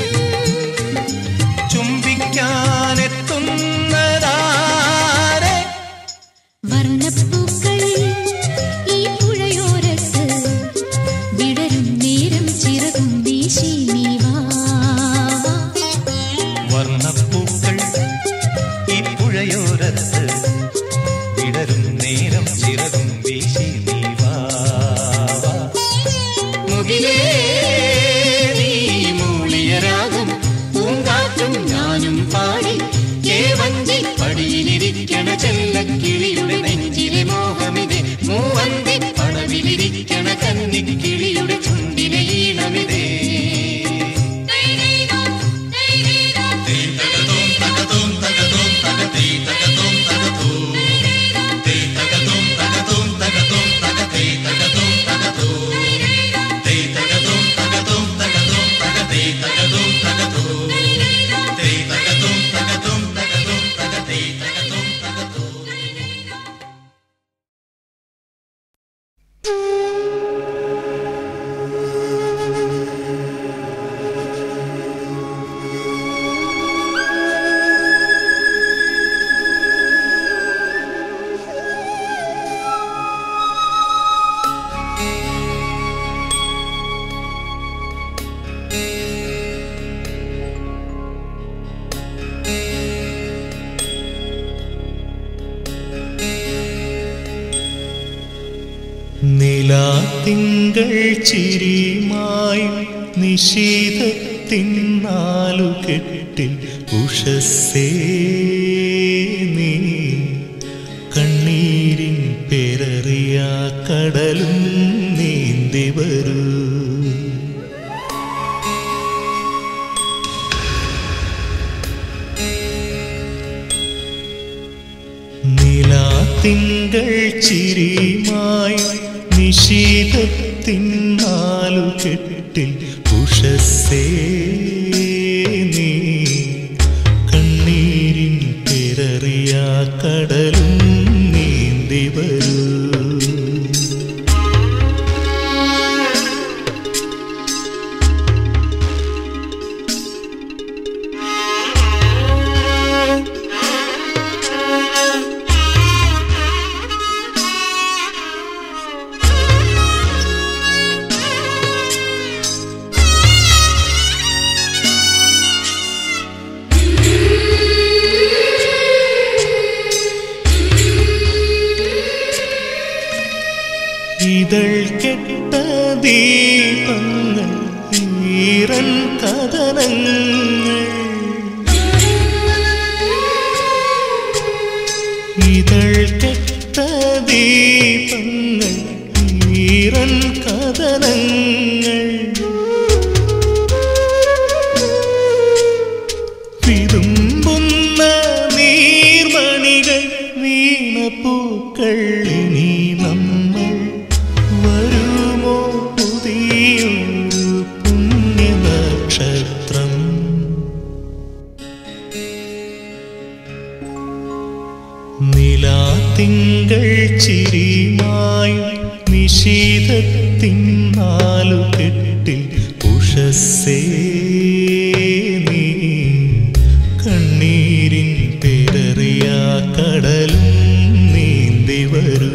ചുംബിക്കാനെത്തുന്നതാരെ വർണ്ണപ്പൂക്കൾ ഈ പുഴയോരത്ത് വിടരും നേരം ചിറകും വീശി നീ വാ വർണ്ണപ്പൂക്കൾ ഈ പുഴയോരത്ത് വിടരും നേരം ചിറകും വീശി നീവാവാ മുകിലേ നീ മൂളിയ രാഗം പൂങ്കാറ്റും ഞാനും പാടി കേവഞ്ചി പടിയിലിരിക്കണ ചെല്ലക്കിളിയുടെ നെഞ്ചിലെ മോഹമിതേ മൂവന്തി പടവിലിരിക്കണ കന്നിക്കിളിയുടെ ചുണ്ടിലെ ഈണമിതേ നിലാത്തിങ്കൾ ചിരിമായി നിശീതത്തിൻ നാലു കെട്ടിൽ ഉഷസ്സേ നീ കണ്ണീരിൻ പെരറിയ കടലും നീന്തി വരൂ നിലാത്തിങ്കൾ ചിരിമായി നിശീതത്തിൻ നാലു കെട്ടിൽ ഉഷസ്സേ നീ കണ്ണീരിൻ പിററിയ കടലും നീന്തി വരൂ ഇതൾ കെട്ട ദീപങ്ങൾ ഈറൻ കഥനങ്ങൾ തിങ്കൾ കെട്ട ദീപങ്ങൾ ഈറൻ കഥനങ്ങൾ വിതുമ്പുന്ന നീർമണികൾ വീണപ്പൂക്കൾ ഇനി നമ്മൾ വരുമോ പുതിയൊരു പുണ്യനക്ഷത്രം നിലാത്തിങ്കൾ ചിരിമായി നിശീതത്തിൻ നാലു കെട്ടിൽ ഉഷസ്സേ നീ കണ്ണീരിൻ പേരറിയ കടലും നീന്തി വരൂ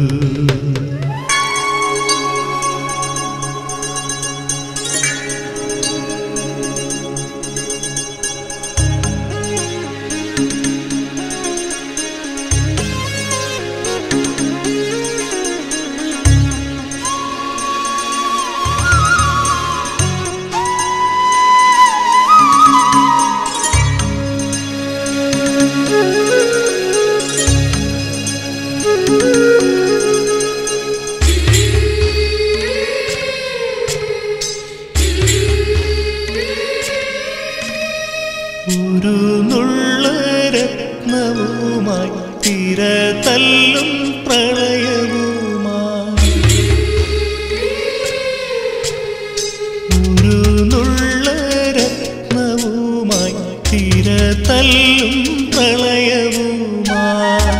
ഒരു നുള്ള രത്നവുമായി തിര തല്ലും പ്രളയവുമായി ഒരു നുള്ള രത്നവുമായി തിര തല്ലും പ്രളയവുമായി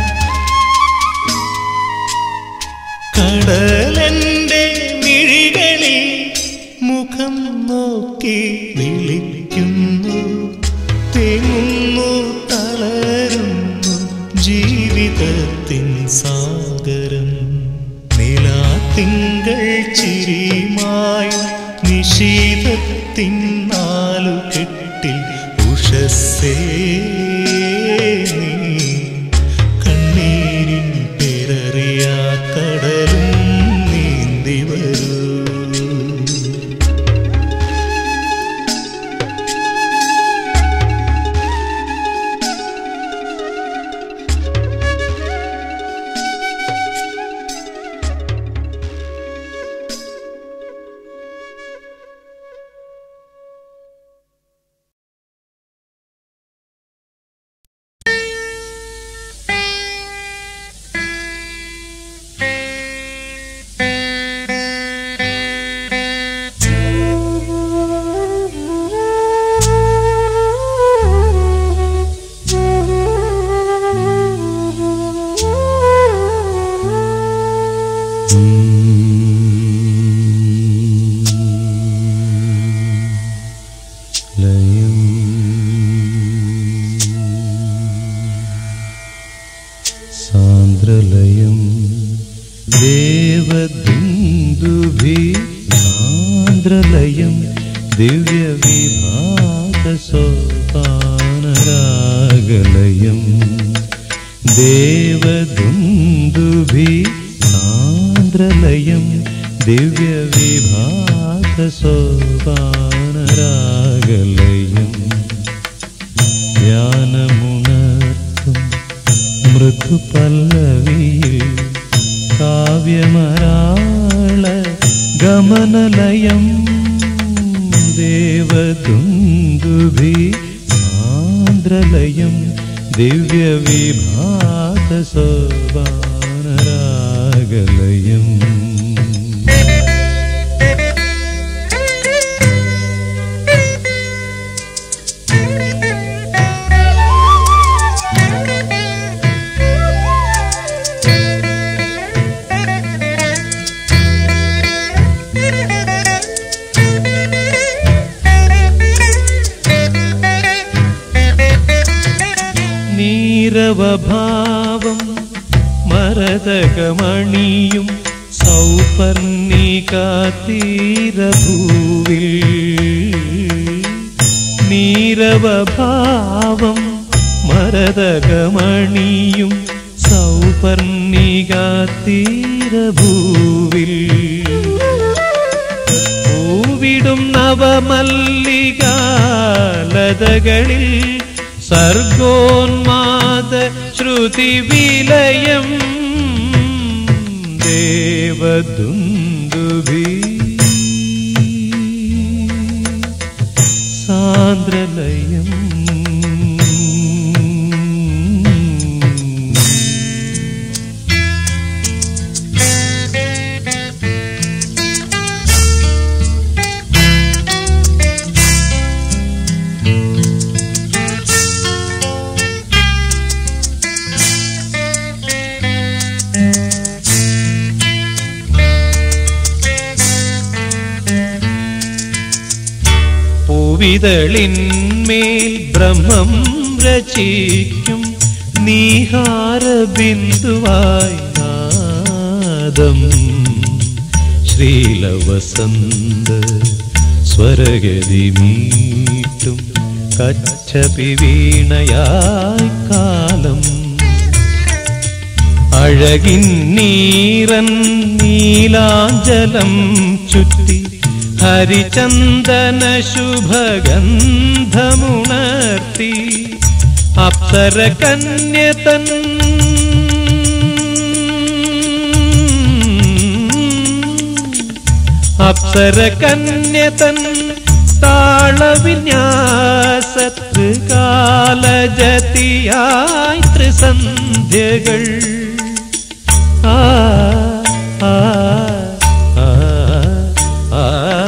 കടലന്റെ മിഴികളിൽ മുഖം നോക്കി വിളിക്കുന്നു തെങ്ങുന്നു തളരുന്നു ജീവിതത്തിൻ സാഗരം നിലാത്തിങ്കൾ ചിരിമായി നിശീതത്തിൻ നാലു കെട്ടിൽ ഉഷസ്സേ നീ കണ്ണീരിൻ പേരറിയ കടലും നീന്തി വരൂ ലയം സാന്ദ്രലയം ദേവദുന്ദുഭി സാന്ദ്രലയം ദിവ്യവിഭാഗസോപാനരാഗലയം ദേവദുന്ദുഭി സാന്ദ്രലയം ദിവ്യവിഭാഗസോപാനരാഗലയം ധ്യാനമുണർത്തും മൃദുപല്ലവിയിൽ കാവ്യമരാള ഗമനലയം ദേവദുന്ദുഭി സാന്ദ്രലയം ദിവ്യവിഭാഗസോപാനരാഗലയം നീരവഭാവം മരതകമണിയും സൗപർണികാതീരഭൂവിൽ നീരവഭാവം മരതകമണിയും സൗപർണികാതീരഭൂവിൽ പൂവിടും നവമല്ലികാലതകളിൽ സർഗോന്മാദ ശ്രുതി വിലയം ദേവദുന്ദുഭി സാന്ദ്രലയം പൂവിതളിന്മേൽ ബ്രഹ്മം രചിക്കും നീഹാര ബിന്ദുവായി നാദം ശ്രീലവസന്ത സ്വരഗതി മീട്ടും കച്ചപി വീണയായി കാലം അഴകിൻ നീറൻ നീലാഞ്ചലം ചുറ്റി ഹരിചന്ദന ശുഭഗന്ധമുണർത്തി അപ്സര കന്യതൻ അപ്സര കന്യതൻ താളവിന്യാസത്ത് കാലജതിയായി ത്രിസന്ധ്യകൾ ആ ആ ആ ആ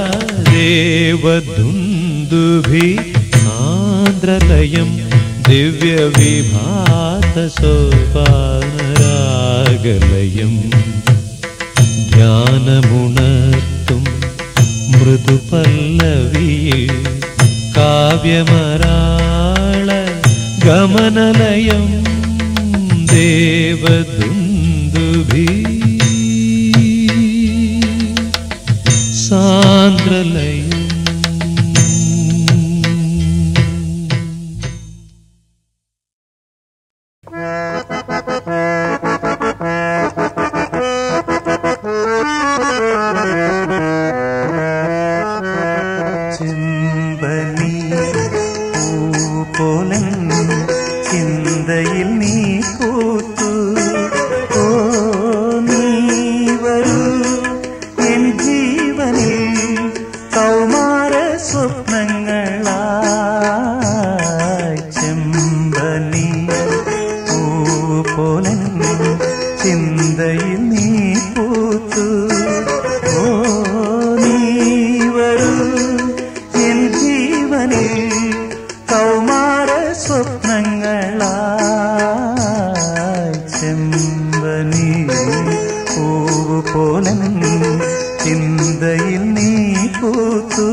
ദേവദുന്ദുഭി ആന്ദ്രലയം ദിവ്യവിഭാത സോപാനരാഗലയം ധ്യാനമുണർത്തും മൃദുപല്ലവിയിൽ കാവ്യമരാള ഗമനലയം ദേവദുന്ദുഭി സാന്ദ്രലയം ചെമ്പനി പൂപോലൻ ചിന്തയിൽ നീ പൂത്തു ഓ നീ വരൂ എൻ ജീവനിൽ കൗമാര സ്വപ്നങ്ങളായി ചെമ്പനി പൂപോലൻ ചിന്തയിൽ നീ പൂത്തു ഓ നീ വരൂ എൻ ജീവനിൽ കൗമാര സ്വപ്നങ്ങളായി ചെമ്പനി പൂവ് പോലൻ ചിന്തയിൽ നീ പൂത്തു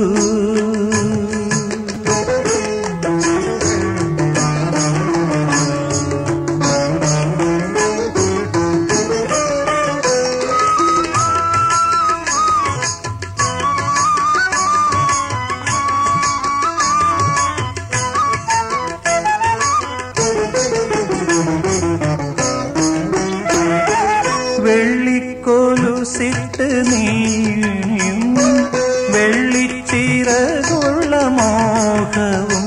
വെള്ളിക്കൊലുസിട്ട് നീയും വെള്ളിച്ചിറകുള്ള മോഹവും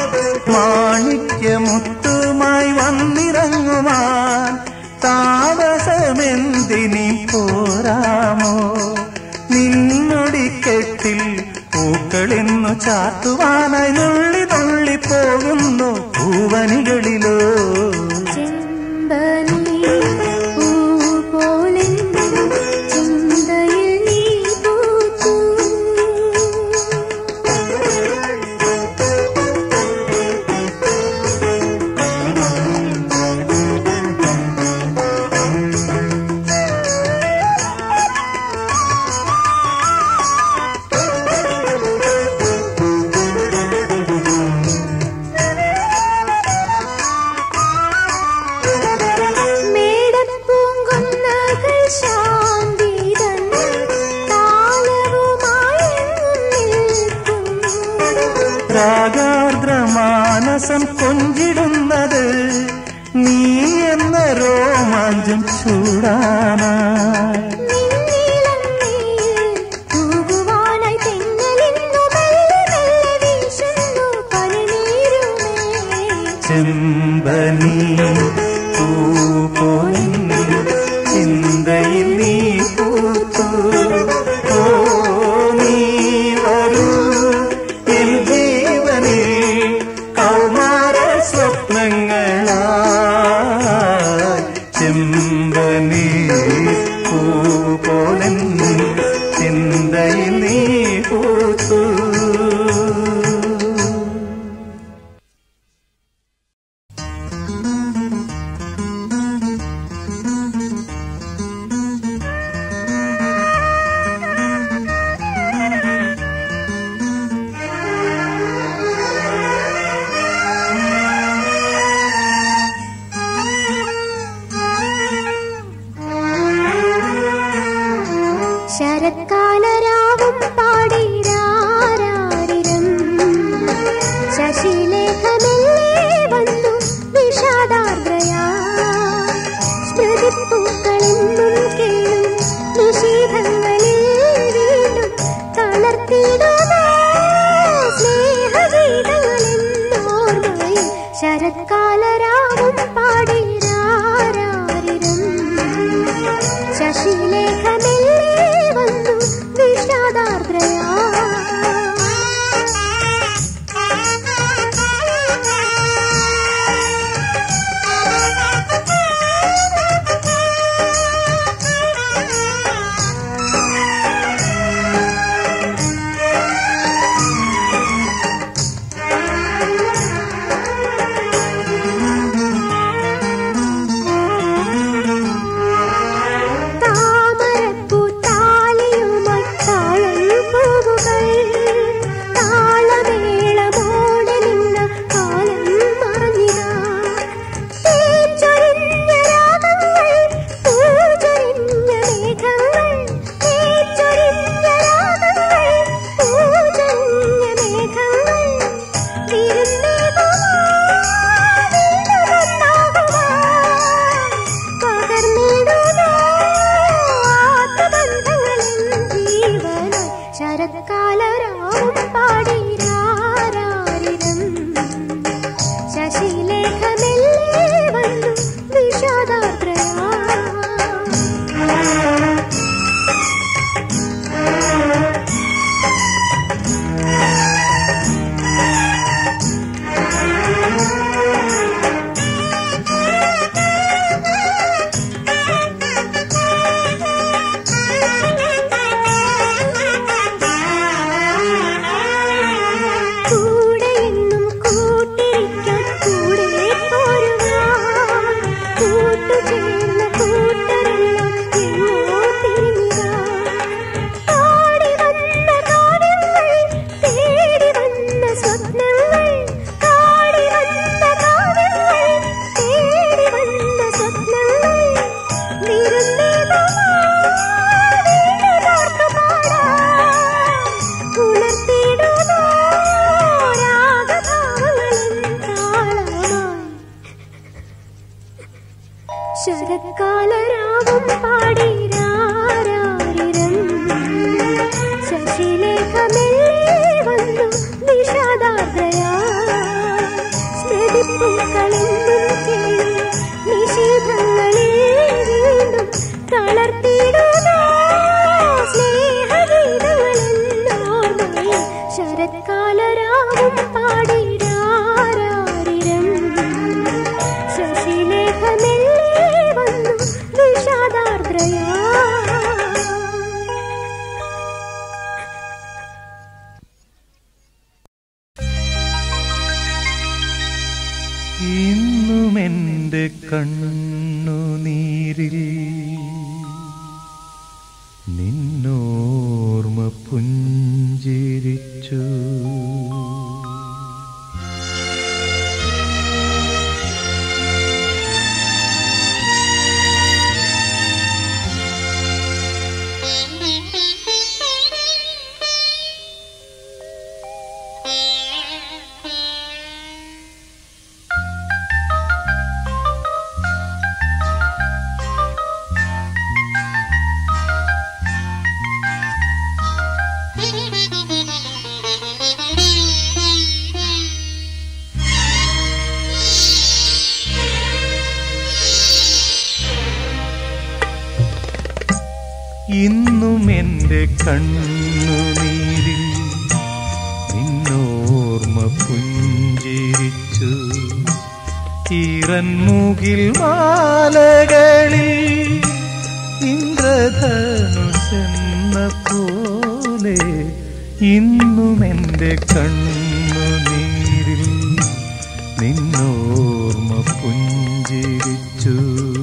മാണിക്യമുത്തുമായി വന്നിറങ്ങുവാൻ താമസമെന്തിനി പോരാമോ നിന്നൊടിക്കെട്ടിൽ പൂക്കളിന്നു ചാത്തുവാനായി നുള്ളി നുള്ളി പോകുന്നു പൂവനികളിലോ ചെമ്പനി പൂപോലെ ചിന്തയിൽ നീ പൂത്തു മേടപ്പൂങ്കുന്നകൾ ശാന്തിതൻ താളവുമായി നിൽക്കുന്നു രാഗാർദ്രമാനസം കൊഞ്ചിടുന്നത് നീ എന്ന രോമാഞ്ചം ചൂടാനായി നിന്നിലമ്മയിൽ തൂകുവാനായി തെന്നലിന്നു മെല്ലെ മെല്ലെ വീശുന്നു പനിനീരുമേ ചെമ്പനി പൂ ഇന്നും എൻ്റെ കണ്ണുനീരിൽ നിന്നോർമ്മ പുഞ്ചിരിച്ചു ഇന്നും എൻ്റെ കണ്ണുനീരിൽ നിന്നോർമ്മ പുഞ്ചിരിച്ചു ഈറൻമുകിൽ മാലകളിൽ ഇന്ദ്രധനുസെന്ന പോലെ ഇന്നും എൻ്റെ കണ്ണുനീരിൽ നിന്നോർമ്മ പുഞ്ചിരിച്ചു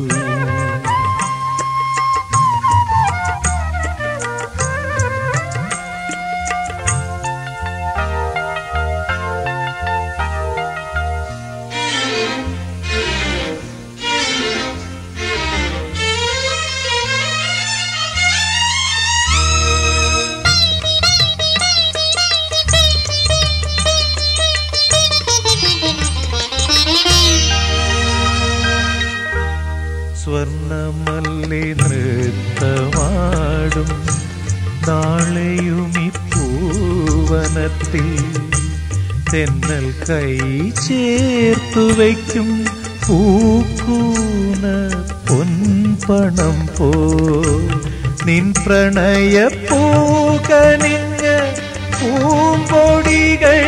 സ്വർണമല്ലി നൃത്തമാടും നാളെയുമി പൂവനത്തിൽ തെന്നൽ കൈ ചേർത്തു വയ്ക്കും പൂക്കൂന പൊൻപണം പോ നിൻ പ്രണയ പൂകനിഞ്ഞ് പൂമ്പൊടികൾ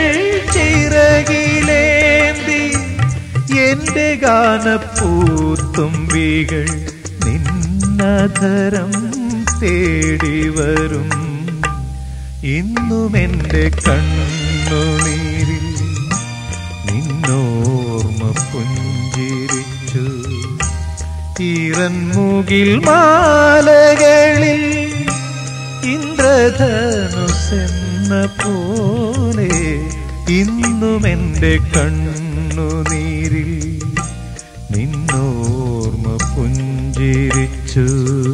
ചിറകിലേന്തി എന്റെ ഗാനപ്പൂത്തുമ്പികൾ നിന്നധരം തേടി വരും ഇന്നും എന്റെ കണ്ണുനീരിൽ നിന്നോർമ്മ പുഞ്ചിരിച്ചു ഈറൻമുകിൽ മാലകളിൽ ഇന്ദ്രധനുസെന്ന പോലെ ഇന്നും എൻ്റെ കണ്ണുനീരിൽ നിന്നോർമ്മ പുഞ്ചിരിച്ചു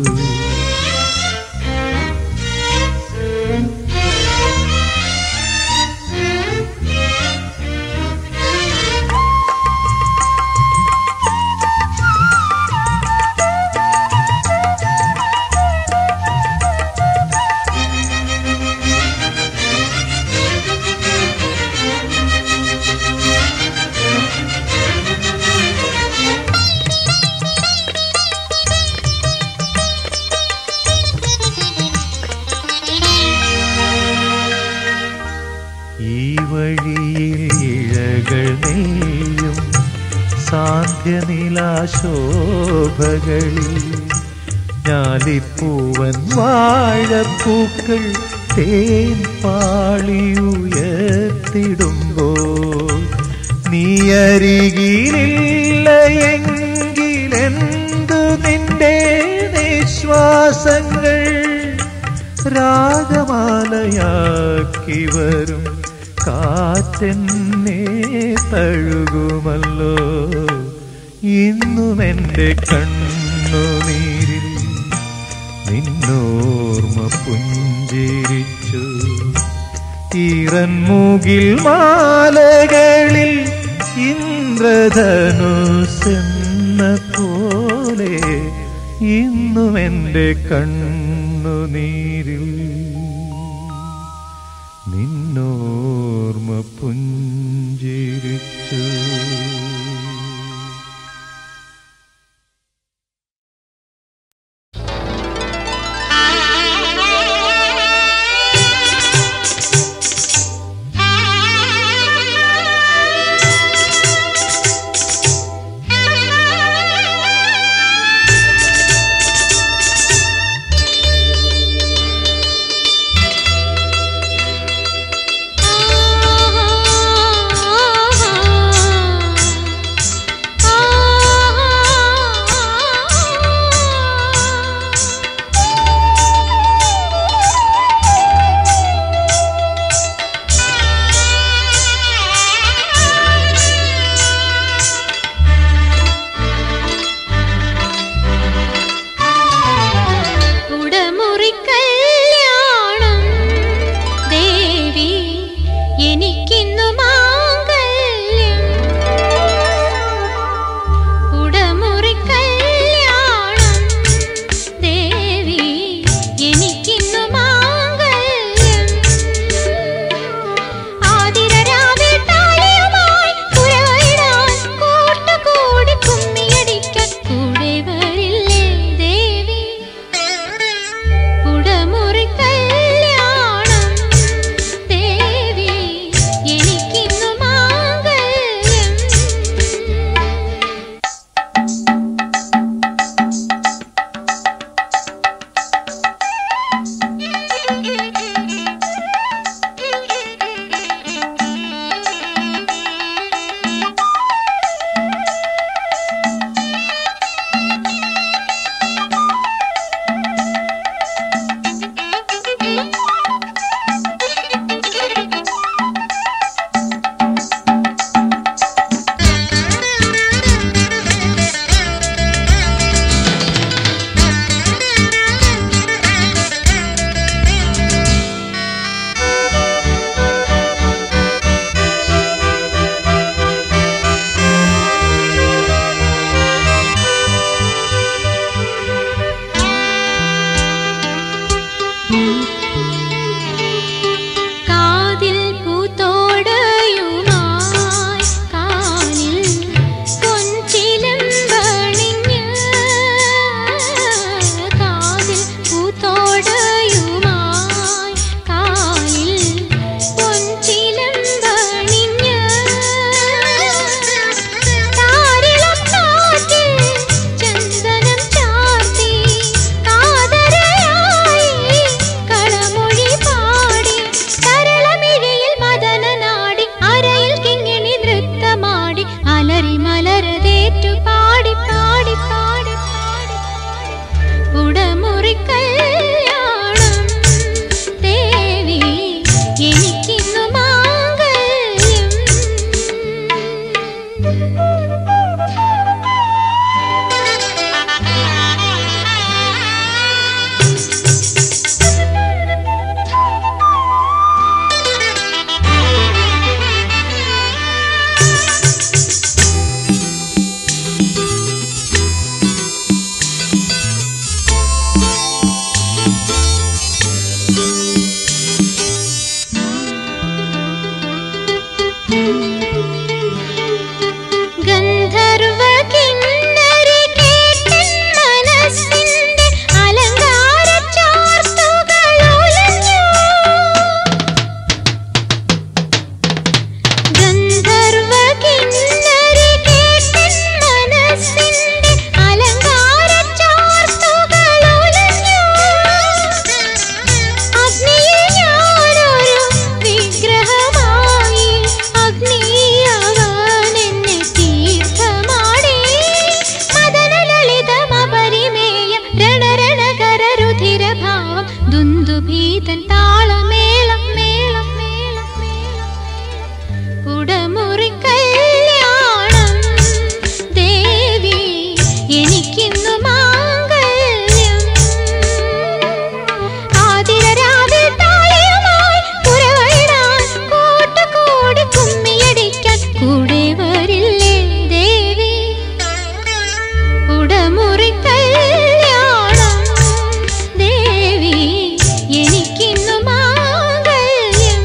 ഈ വഴിയിൽ ഇഴകൾ നെയ്യും സാന്ധ്യനിലാശോഭകളിൽ ഞാലിപ്പൂവൻ വാഴപ്പൂക്കൾ തേൻ പാളിയുയർത്തിടുമ്പോൾ നീ അരികിലില്ല എങ്കിലെന്തു നിന്റെ നിശ്വാസങ്ങൾ രാഗമാലയാക്കി വരും കാറ്റെന്നെ തഴുകുമല്ലോ ഇന്നും എൻ്റെ കണ്ണുനീരിൽ നിന്നോർമ്മ പുഞ്ചിരിച്ചു ഈറൻമുകിൽ മാലകളിൽ ഇന്ദ്രധനുസെന്ന പോലെ ഇന്നും എൻ്റെ കണ്ണുനീരിൽ നിന്നോർമ്മ പുഞ്ചിരിച്ചു ആ ഗന്ധർവ കിന്നരി കേട്ടൻ മനസ്സിന്റെ അലങ്കാര ചാർത്തുകൾ ഉലഞ്ഞു ഗന്ധർവ കിന്നരി കേട്ടൻ മനസ്സിന്റെ അലങ്കാര ചാർത്തുകൾ ഉലഞ്ഞു അഗ്നിയിൽ ഞാനൊരു വിഗ്രഹമായി അഗ്നിയവൻ എന്നെ തീർത്ഥമാടി മദനലളിതമപരിമേയം രണരണകരരുധിരഭാവം ദുന്ദുഭീതൻ താളമേളം മേളം മേളം മേളം ഉടമുറി കല്യാണം ദേവി എനിക്കിന്നു മാംഗല്യം ആതിരരാവിൽ താളിയുമായി പുറവയിടാൻ കൂട്ടുകൂടി കുമ്മിയടിക്കാൻ കൂടെ വരില്ലേ ദേവി ഉടമുറി കല്യാണം ദേവി എനിക്കിന്നു മാംഗല്യം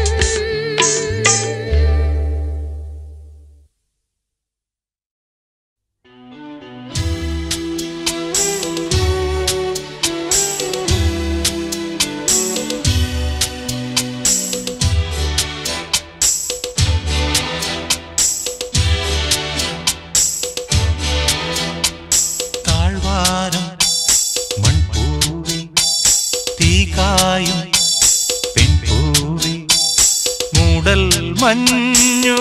താഴ്വാരം മൺപൂവി തീകായും പെൺപൂവി മൂടൽ മഞ്ഞുമായി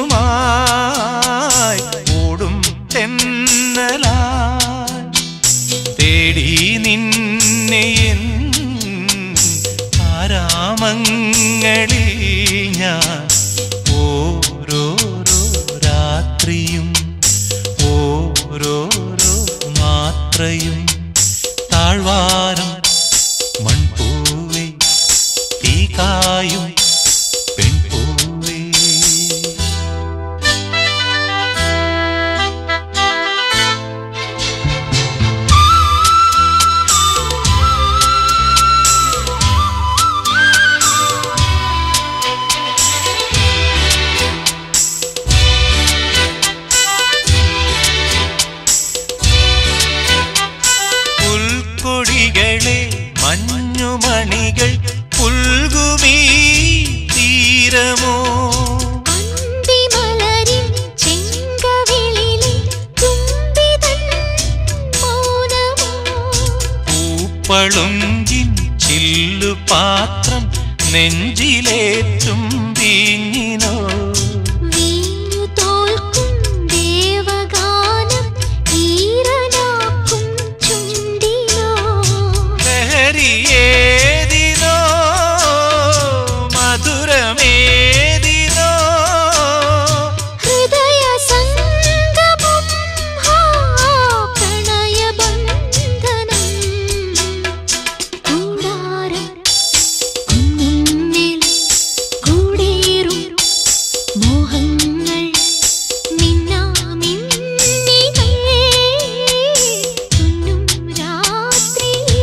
ഓടും തെന്നലായി തേടി നിന്നെ എൻ ആരാമങ്ങളിൽ ഞാൻ ഓരോരോ രാത്രിയും ഓരോരോ മാത്രയും താഴ്വാരം മൺപൂവേ തീകായും പെൺപൂവേ പുൽക്കൊടികളെ മഞ്ഞുമണികൾ പുൽകുമീ തീരമോ അന്തിമലരിൻ ചെങ്കവിളിലെ തുമ്പിതൻ മൗനമോ പൂപ്പളുങ്കിൻ ചില്ലുപാത്രം നെഞ്ചിലേറ്റും വീഞ്ഞിനോ വീഞ്ഞു തോൽക്കും ദേവഗാനം ഈറനാക്കും ചുണ്ടിനോ ലഹരിയേതിനോ മധുരമേതിനോ ഹൃദയ സംഗമം ഹാ പ്രണയബന്ധനം കൂടാരം കുന്നിന്മേൽ കൂടേറും മോഹങ്ങൾ മിന്നാമിന്നികൾ തുന്നും രാത്രിയിൽ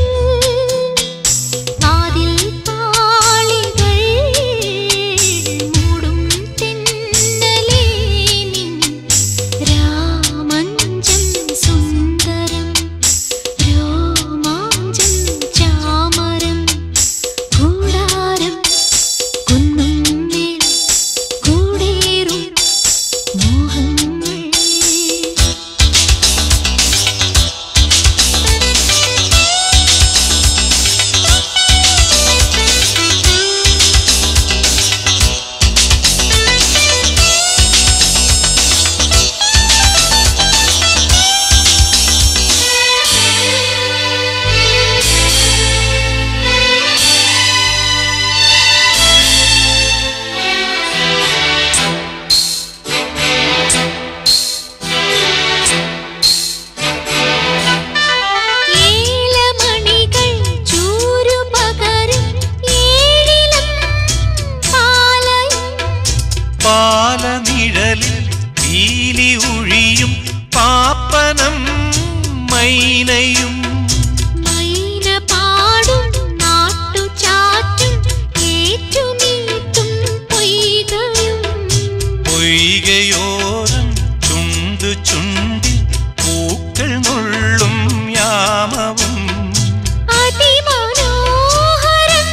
വാതിൽ പാളികൾ മൂടും തെന്നലേ നിൻ രാമഞ്ചം സുന്ദരം രോമാഞ്ചം ചാമരം കൂടാരം കുന്നുമ്മേൽ കൂടേറും പൊയ്കയോരം ചുണ്ടു ചുണ്ടിൽ പൂക്കൾ നുള്ളും യാമവും അതിമനോഹരം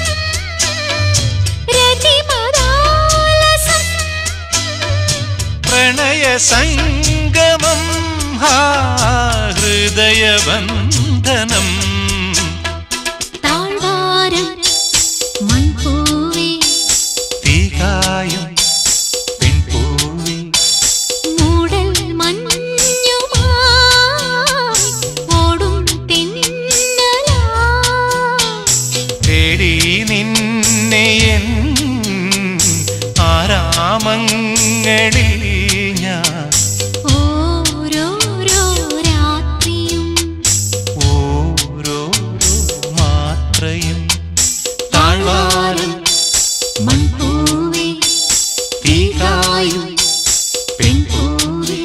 രതിമദാലസം പ്രണയ സംഗമം ഹാ ഹൃദയബന്ധനം താഴ്വാരം മൺപൂവേ തീകായും പെൺപൂവി മൂടൽ മഞ്ഞുമായി ഓടും തെന്നലാ തേടി നിന്നെ എൻ ആരാമങ്ങളിൽ ഞാൻ ഓരോരോ രാത്രിയും ഓരോ മാത്രയും താഴ്വാരം മൺപൂവേ തീകായും പെൺപൂവേ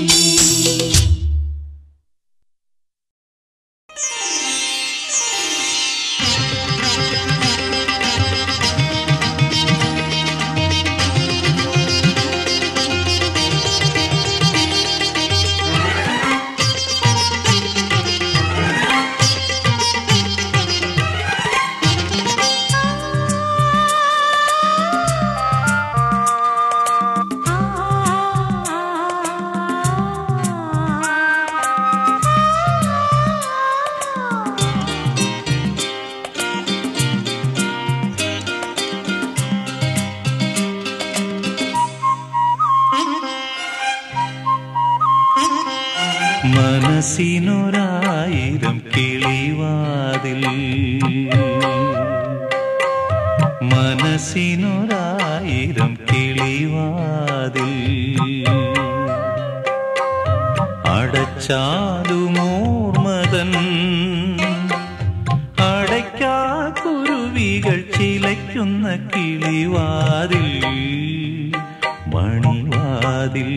മനസ്സിനൊരായിരം കിളിവാതിൽ മനസ്സിനൊരായിരം കിളിവാതിൽ അടച്ചാലുമോർമതൻ അടയ്ക്കാ കുരുവികൾ ചിലയ്ക്കുന്ന കിളിവാതിൽ മണിവാതിൽ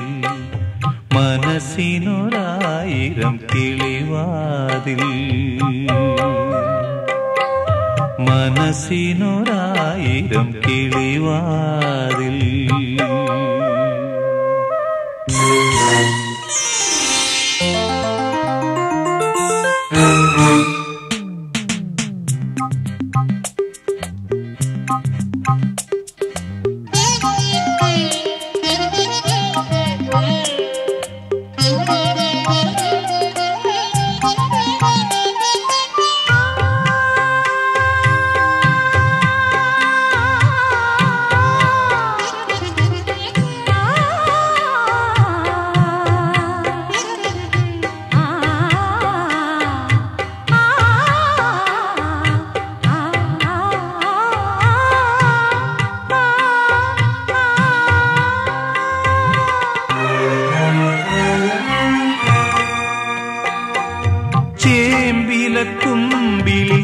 മനസ്സിനൊരായിരം കിളിവാതിൽ മനസ്സിനൊരായിരം കിളിവാതിൽ ചേമ്പിലക്കുമ്പിളിൽ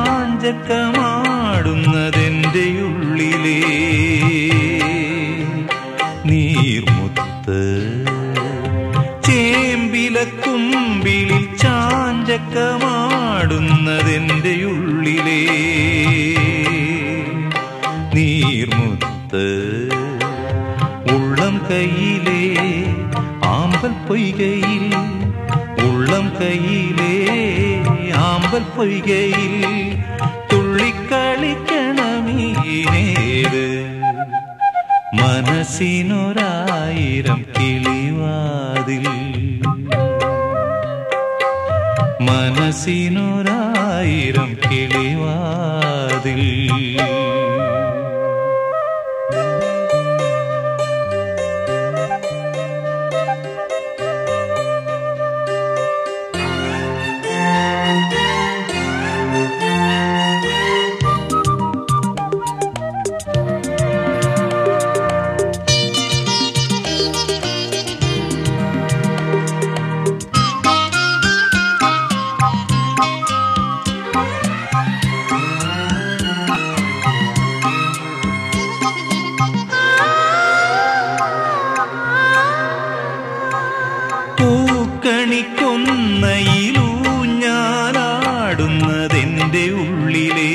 ചാഞ്ചക്കമാടുന്നതെന്റെ ഉള്ളിലേ നീർമുത്ത് ചേമ്പിലക്കുമ്പിളിൽ ചാഞ്ചക്കമാടുന്നതെന്റെ ഉള്ളിലേ നീർമുത്ത് ഉള്ളം കയ്യിലേ ആമ്പൽ പൊയ്കയിൽ ഉള്ളം കയ്യിലേ ആമ്പൽ പൊയ്കയിൽ തുള്ളിക്കളിക്കണമീനേത് മനസ്സിനൊരായിരം കിളിവാതിൽ മനസ്സിനൊരായിരം കിളിവാതിൽ പൂക്കണിക്കൊന്നയിലൂഞ്ഞാലാടുന്നതെന്റെ ഉള്ളിലേ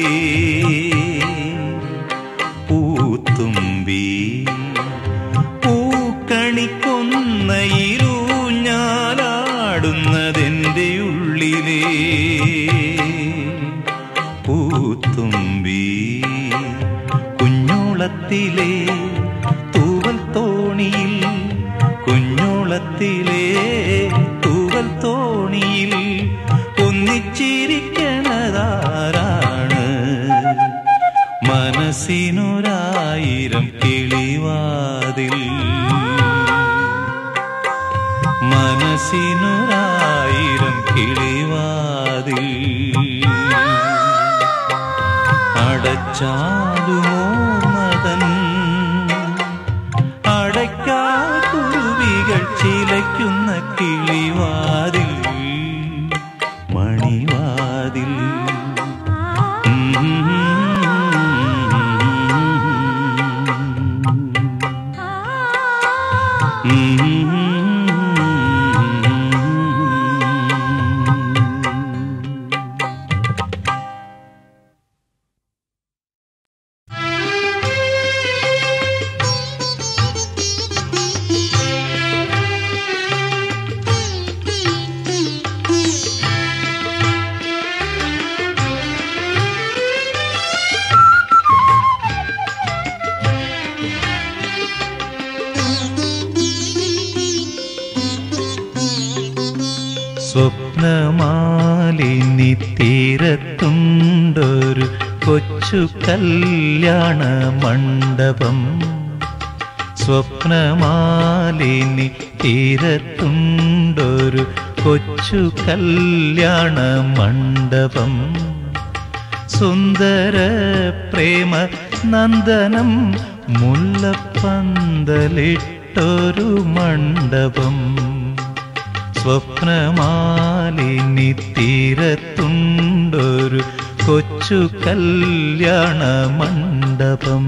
പൂത്തുമ്പി പൂക്കണിക്കൊ പൊന്നയിലൂഞ്ഞാലാടുന്നതെന്റെ ഉള്ളിലേ പൂത്തുമ്പി കുഞ്ഞോളത്തിലെ തൂവൽ തോണിയിൽ കുഞ്ഞോളത്തിലെ തൂവൽ തോണിയിൽ ഒന്നിച്ചിരിക്കണതാരാണ് മനസ്സിനൊരായിരം കിളിവാതിൽ മനസ്സിനൊരായിരം കിളിവാതിൽ അടച്ചാലുമോർമതൻ അടയ്ക്കാ കുരുവികൾ ചിലയ്ക്കുന്ന കിളിവാതിൽ മണിവാതിൽ സ്വപ്നമാലിനി തീരത്തുണ്ടൊരു കൊച്ചു കല്യാണ മണ്ഡപം സ്വപ്നമാലിനി തീരത്തുണ്ടൊരു കൊച്ചു കല്യാണ മണ്ഡപം സുന്ദര പ്രേമ നന്ദനം മുല്ലപ്പന്തലിട്ടൊരു മണ്ഡപം സ്വപ്നമാലിനി തീരത്തുണ്ടൊരു കൊച്ചു കല്യാണ മണ്ഡപം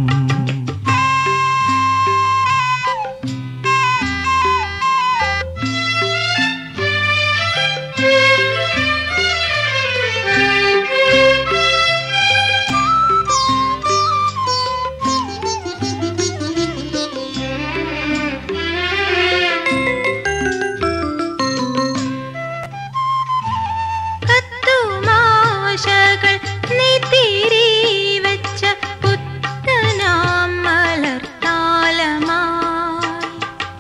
കത്തുമാശകൾ നീ തിരി വെച്ച പുത്തനാം മലർത്താലമായി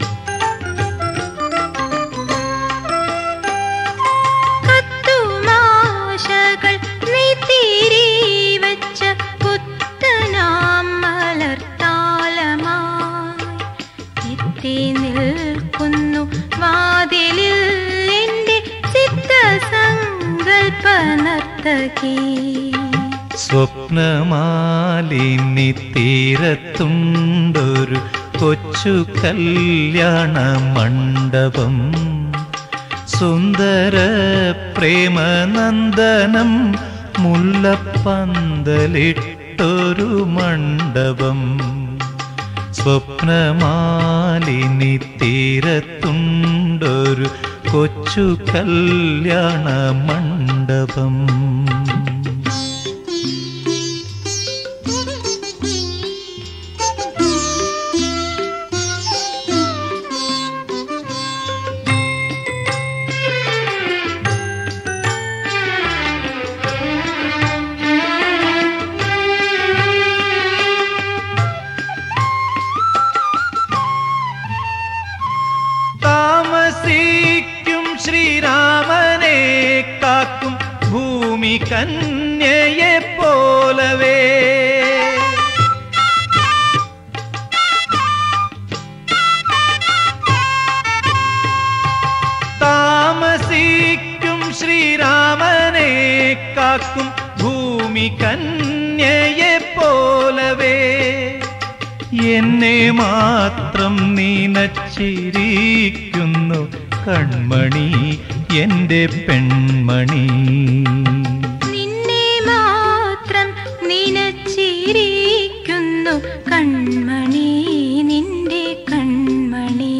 കത്തുമാശകൾ നീ തിരി വെച്ച പുത്തനാം മലർത്താലമായി എത്തി നിൽക്കുന്നു വാതിലിൽ എന്റെ ചിത്തസങ്കൽപ്പ നർത്തകി സ്വപ്നമാലിനി തീരത്തുണ്ടൊരു കൊച്ചു കല്യാണ മണ്ഡപം സുന്ദര പ്രേമനന്ദനം മുല്ലപ്പന്തലിട്ടൊരു മണ്ഡപം സ്വപ്നമാലിനി തീരത്തുണ്ടൊരു കൊച്ചു കല്യാണ മണ്ഡപം താമസിക്കും ശ്രീരാമനെ കാക്കും ഭൂമി കന്യയെ പോലവേ താമസിക്കും ശ്രീരാമനെ കാക്കും ഭൂമി കന്യയെ പോലവേ എന്നെ മാത്രം നീനച്ചിരിക്കുന്നു കൺമണി എൻ്റെ പെൺമണി നിന്നെ മാത്രം നിനച്ചിരിക്കുന്നു കൺമണി നിന്റെ കൺമണി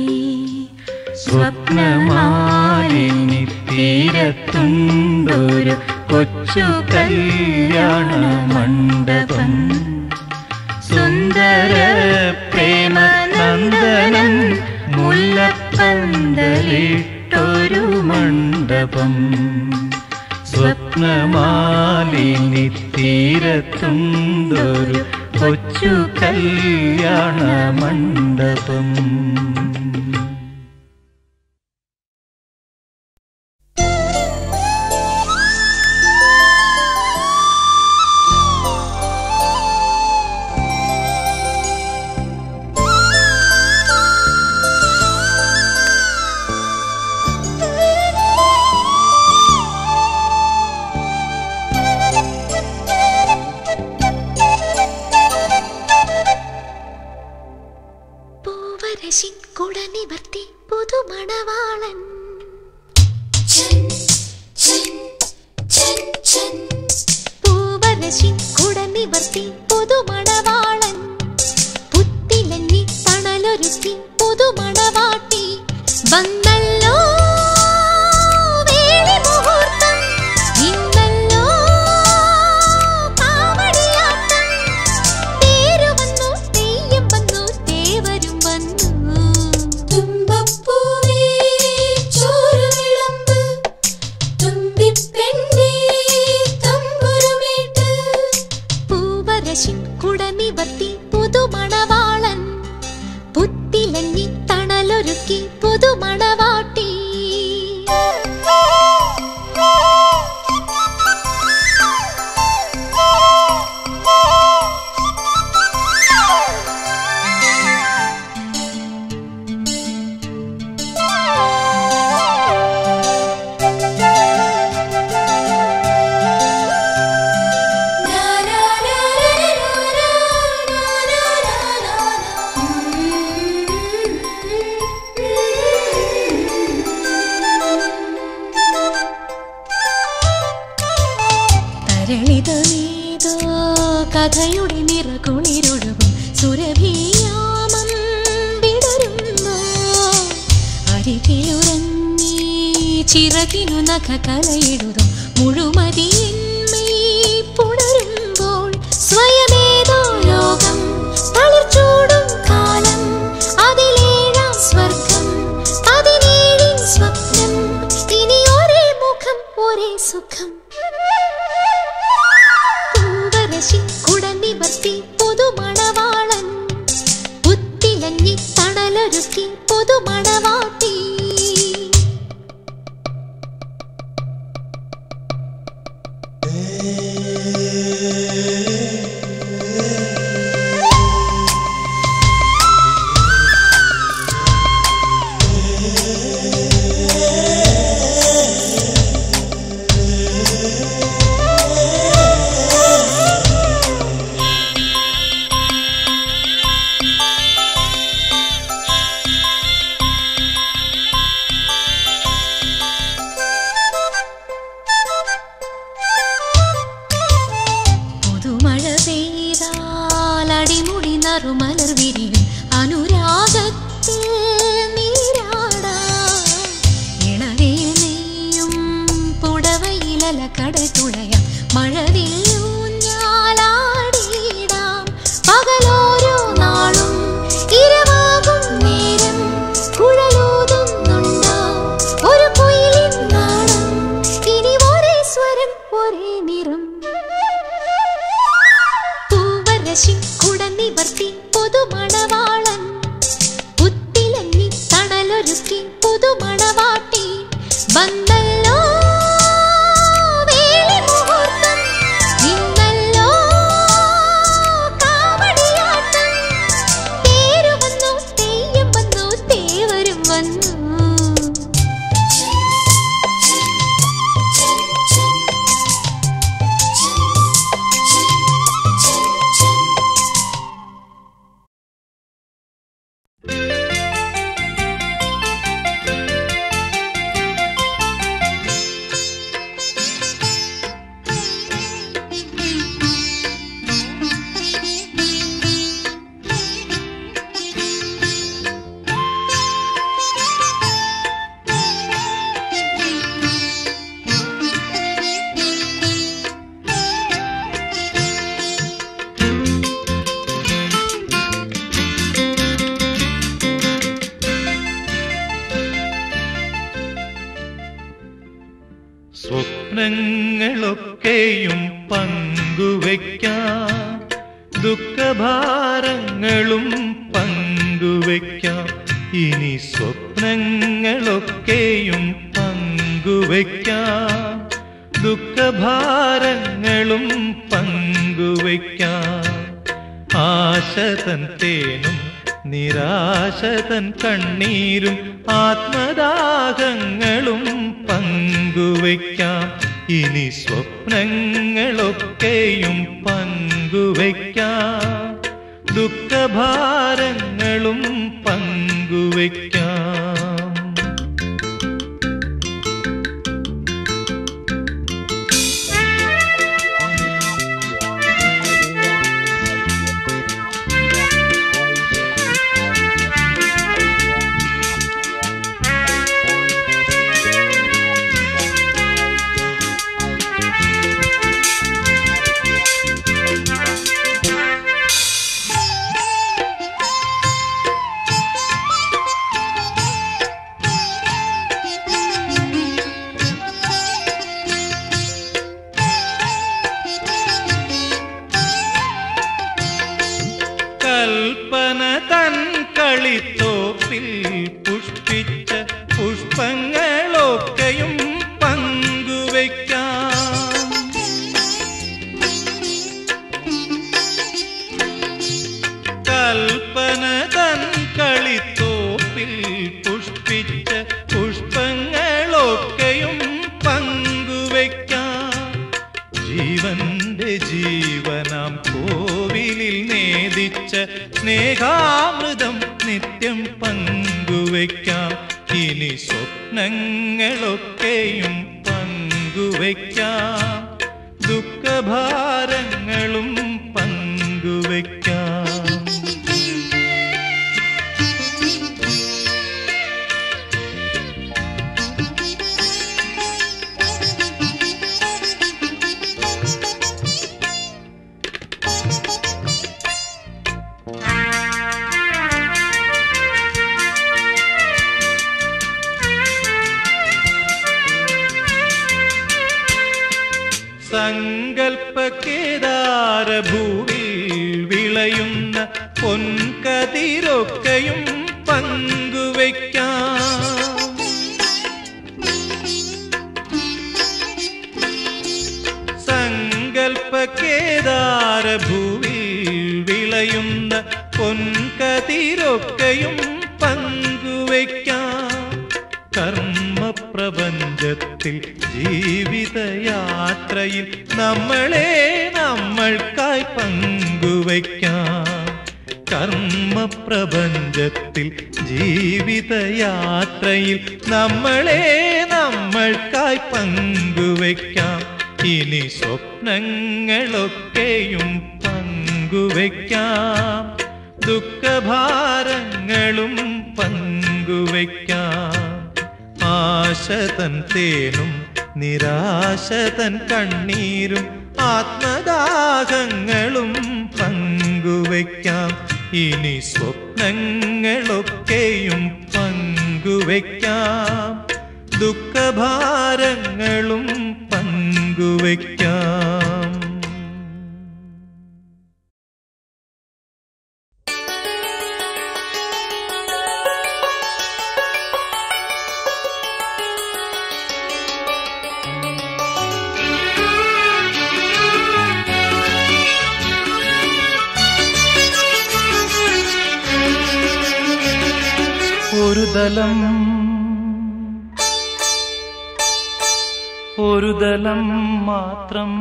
സ്വപ്നമാലിനി തീരത്തുണ്ടൊരു കൊച്ചു കല്യാണ മണ്ഡപം സുന്ദര പ്രേമനന്ദനം മുല്ല മണ്ഡപം സ്വപ്നമാലിനി തീരത്തുണ്ടൊരു കൊച്ചു കല്യാണ മണ്ഡപം പൂവരശിൻ കുടനിവർത്തി പുതുമണവാളൻ പൂവരശിൻ കുടനിവർത്തി പുതുമണവാളൻ പുത്തിലഞ്ഞി തണലൊരുക്കി പുതുമണവാട്ടി വന്നല്ലോ വേളി മുഹൂർത്തം ഇന്നല്ലോ കാവടിയാട്ടം തേരു വന്നു തെയ്യം വന്നു തേവരും വന്നു തുമ്പപ്പൂവേ ചോറ് വിളമ്പ് തുമ്പിപ്പെണ്ണേ തമ്പുരുമേട്ട് പൂവരശിൻ കുടനിവർത്തി പുതുമണവാളൻ പുത്തിലഞ്ഞി തണലൊരുക്കി പുതുമണവാട്ടി തരളിതമേതോ കഥയുടെ നിറകുളിരൊഴുകും സുരഭിയാമം വിടരുന്നു അരികിലുറങ്ങി ചിറകിനു നഖ കലയിടുതും മുഴുമതിയിന്മേ പുണരുമ്പോൾ സ്വയമേതോ ലോകം തളിർച്ചൂടും കാലം അതിലേഴാം സ്വർഗം പതിനേഴിൻ സ്വപ്നം ഇനി ഒരേ മുഖം ഒരേ സുഖം പൂവരശി കുടനിവർത്തി പുതുമണവാളൻ പുത്തിലഞ്ഞി തണലൊരുക്കി പുതുമണവാട്ടി പുതുമഴ പെയ്താൽ അടിമുടി നറുമലർ വിരിയും അനുരാഗത്തിൽ നീരാടാം ഇളവയിൽ നെയ്യും പുടവയിലല കടൽ തുഴയാം മഴവില്ലൂഞ്ഞാലാടിയിടാം പകലോരോ നാളും ഇരവാകും നേരം കുഴലൂതുന്നുണ്ടോ ഒരു കുയിലിൻ നാളം ഇനി ഒരേ സ്വരം ഒരേ നിറം പൂവരശി കുടനിവർത്തി പുതുമണവാളൻ പുത്തിലങ്ങി തണലൊരുക്കി പുതുമണവാട്ടി വന്നല്ലോ വേളി മുഹൂർത്തം ഇന്നല്ലോ കാവടിയാട്ടം തേരു വന്നു തെയ്യം വന്നു തേവരും വന്നു സ്വപ്നങ്ങളൊക്കെയും പങ്കുവയ്ക്കാം ദുഃഖഭാരങ്ങളും പങ്കുവയ്ക്കാം ഇനി സ്വപ്നങ്ങളൊക്കെയും പങ്കുവയ്ക്കാം ദുഃഖഭാരങ്ങളും പങ്കുവയ്ക്കാം ആശതൻ തേനും നിരാശതൻ കണ്ണീരും ആത്മദാഹങ്ങളും പങ്കുവയ്ക്കാം ഇനി സ്വപ്നങ്ങളൊക്കെയും പങ്കുവയ്ക്കാം ദുഃഖഭാരങ്ങളും പങ്കുവയ്ക്കാം കൽപ്പന തൻ കളിത്തോപ്പിൽ പുഷ്പിച്ച പുഷ്പങ്ങളൊക്കെയും പങ്കുവയ്ക്കാം കൽപ്പന തൻ കളിത്തോപ്പിൽ പുഷ്പിച്ച പുഷ്പങ്ങളൊക്കെയും പങ്കുവയ്ക്കാം ജീവന്റെ ജീവനാം കോവിലിൽ നേദിച്ച സ്നേഹാമൃതം നിത്യം പങ്കുവയ്ക്കാം ഇനി സ്വപ്നങ്ങളൊക്കെയും പങ്കുവയ്ക്കാം ദുഃഖഭാരങ്ങളും പങ്കുവയ്ക്കാം സങ്കൽപ്പക്കേദാരഭൂവിൽ വിളയുന്ന പൊൻകതിരൊക്കെയും പങ്കുവയ്ക്കാം സങ്കൽപ്പക്കേദാരഭൂവിൽ വിളയുന്ന പൊൻകതിരൊക്കെയും പങ്കുവയ്ക്കാം കർമ്മപ്രപഞ്ചത്തിൽ ജീവിതയാത്രയിൽ നമ്മളെ നമ്മൾക്കായി പങ്കുവയ്ക്കാം കർമ്മപ്രപഞ്ചത്തിൽ ജീവിതയാത്രയിൽ നമ്മളെ നമ്മൾക്കായി പങ്കുവയ്ക്കാം ഇനി സ്വപ്നങ്ങളൊക്കെയും പങ്കുവയ്ക്കാം ദുഃഖഭാരങ്ങളും പങ്കുവയ്ക്കാം ആശതൻ തേനും നിരാശതൻ കണ്ണീരും ആത്മദാഹങ്ങളും പങ്കുവയ്ക്കാം ഇനി സ്വപ്നങ്ങളൊക്കെയും പങ്കുവയ്ക്കാം ദുഃഖഭാരങ്ങളും പങ്കുവയ്ക്കാം ഒരു ദലം ഒരു ദലം മാത്രം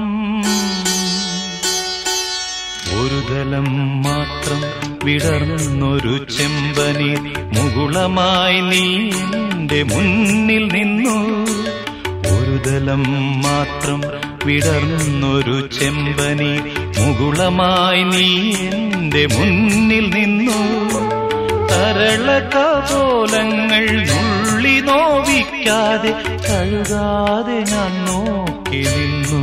ഒരു ദലം മാത്രം വിടർന്നൊരു ചെമ്പനി മുകുളമായി നീ എന്റെ മുന്നിൽ നിന്നു ഒരു ദലം മാത്രം വിടർന്നൊരു ചെമ്പനി മുകുളമായി നീ എന്റെ മുന്നിൽ നിന്നു തരളകപോലങ്ങൾ നുള്ളി നോവിക്കാതെ കഴുകാതെ ഞാൻ നോക്കി നിന്നു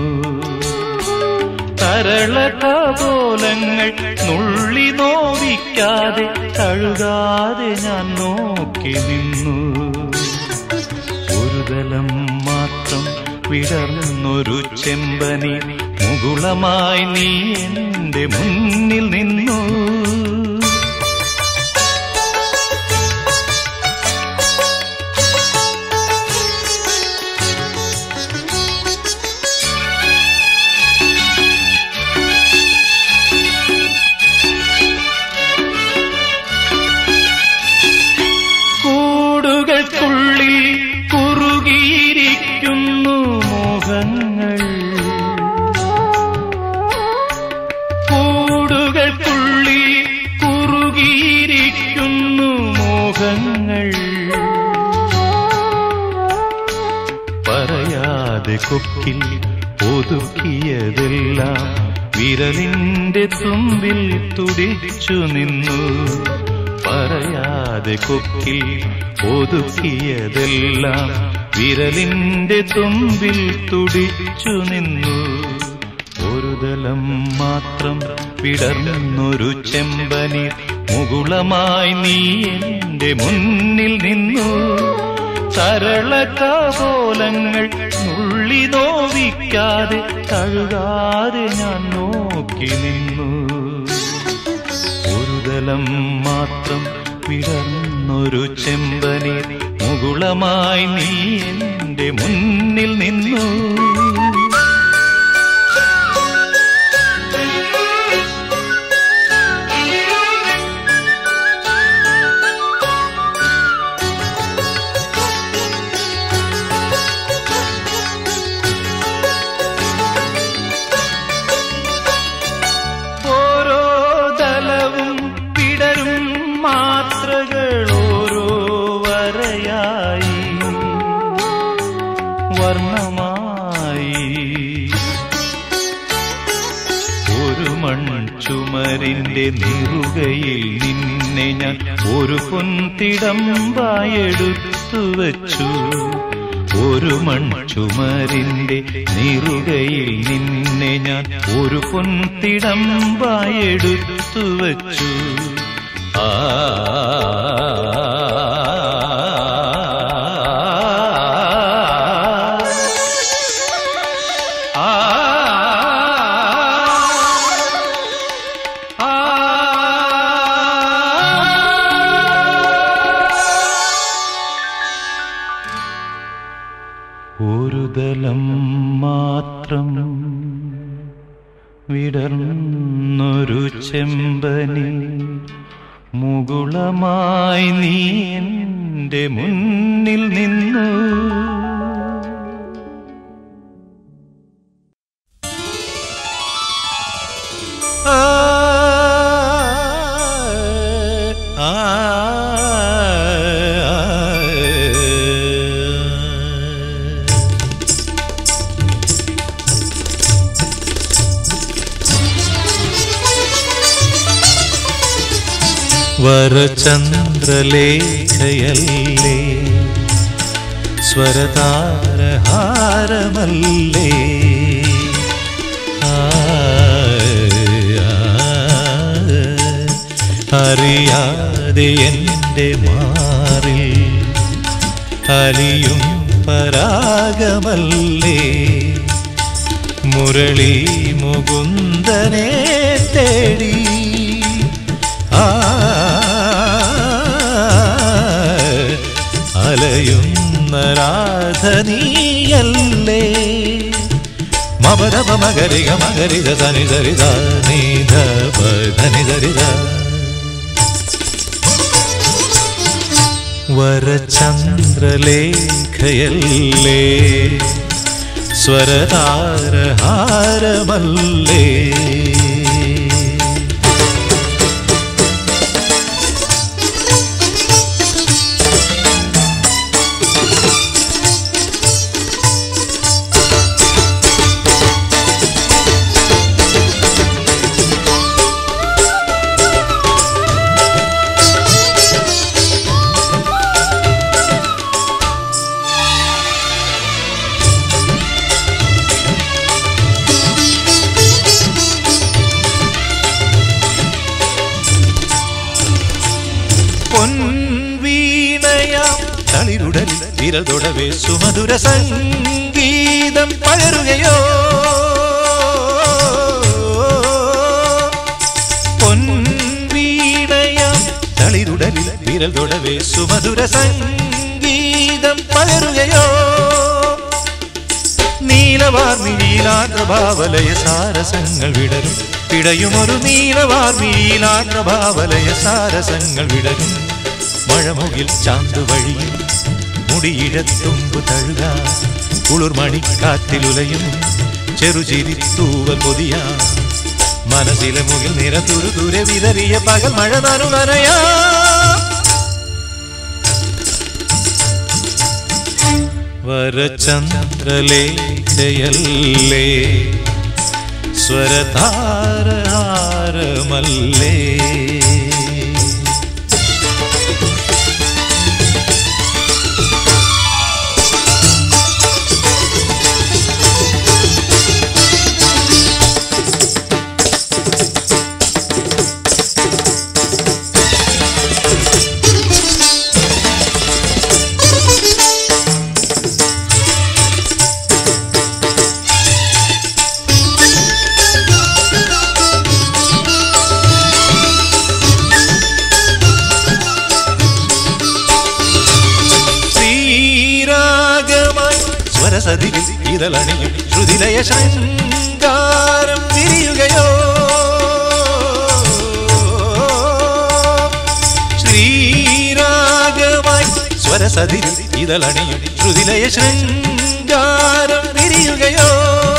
തരളകപോലങ്ങൾ നുള്ളി നോവിക്കാതെ കഴുകാതെ ഞാൻ നോക്കി നിന്നു ഒരു ദലം മാത്രം വിടർന്നൊരു ചെമ്പനി മുകുളമായി നീ എന്റെ മുന്നിൽ നിന്നു കൂടുകൾക്കുള്ളിൽ കുറുകിയിരിക്കുന്നു മോഹങ്ങൾ കൂടുകൾക്കുള്ളിൽ കുറുകിയിരിക്കുന്നു മോഹങ്ങൾ പറയാതെ കൊക്കിൽ ഒതുക്കിയതെല്ലാം വിരലിന്റെ തുമ്പിൽ തുടിച്ചു നിന്നു പറയാതെ കൊക്കിൽ ഒതുക്കിയതെല്ലാം വിരലിന്റെ തുമ്പിൽ തുടിച്ചു നിന്നു ഒരു ദലം മാത്രം വിടർന്നൊരു ചെമ്പനി മുകുളമായി നീ എന്റെ മുന്നിൽ നിന്നു സരള കാപോലങ്ങൾ നുള്ളി നോവിക്കാതെ കഴുകാതെ ഞാൻ നോക്കി നിന്നു ഒരു ദലം മാത്രം വിടർന്നൊരു ചെമ്പനി മുകുളമായി നീ എന്റെ മുന്നിൽ നിന്നു ഓരോ ദലവും പിടരും മാത്രകൾ ഓരോ വരയായി വർണ്ണമായി ഒരു മൺചുമരിന്റെ നിറുകയിൽ നിന്നെ ഞാൻ ഒരു പൊൻതിടമ്പായെടുത്തു വച്ചു ഒരു മൺചുമരിന്റെ നിറുകയിൽ നിന്നെ ഞാൻ ഒരു പൊൻതിടമ്പായെടുത്തു വച്ചു ആ ആ ഒരു ദലം മാത്രം വിടർന്നൊരു ചെമ്പനി മുകുളമായി നീ എന്റെ മുന്നിൽ നിന്നു വരചന്ദ്രലേഖയല്ലേ സ്വരതാരഹാരമല്ലേ ആ, ആ, അറിയാതെ എൻ്റെ മാറിൽ അലിയും പരാഗമല്ലേ മുരളി മുകുന്ദനെ തേടി ആ അലയുന്ന രാധനീയല്ലേ മപരപ മകരിക മകരിത ധനി ധരിത നീധ ധനി ധരിത വരചന്ദ്രലേഖയല്ലേ സ്വരതാരഹാരമല്ലേ തളിരുടലിൽ വിരൽ തൊടവേ സുമധുര സംഗീതം പകരുകയോ പൊൻവീണയാം തളിരുടലിൽ വിരൽ തൊടവേ സുമധുര സംഗീതം പകരുകയോ നീലവാർമിഴിയിലാർദ്രഭാവലയ സാരസങ്ങൾ വിടരും പിടയുമൊരു നീലവാർമിഴിയിലാർദ്രഭാവലയ സാരസങ്ങൾ വിടരും മഴമുകിൽ ചാന്ത് വഴിയും മുടിയിഴത്തുമ്പ് തഴുക കുളിർമണിക്കാറ്റിലുലയും ചെറുചിരി തൂവൽ പൊതിയ മനസ്സിലെ മുകിൽ നിര തുരു ദൂരെ വിതറിയ പകൽ മഴ നനു നനയാ വരചന്ദ്രലേഖയല്ലേ സ്വരതാരഹാരമല്ലേ ശ്രീരാഗമായി സ്വരസതിയിൽ ഇതളണിയും ശ്രുതിലയ ശൃംഗാരം വിരിയുകയോ ശ്രീരാഗമായി സ്വരസതിയിൽ ഇതളണിയും ശ്രുതിലയ ശൃംഗാരം വിരിയുകയോ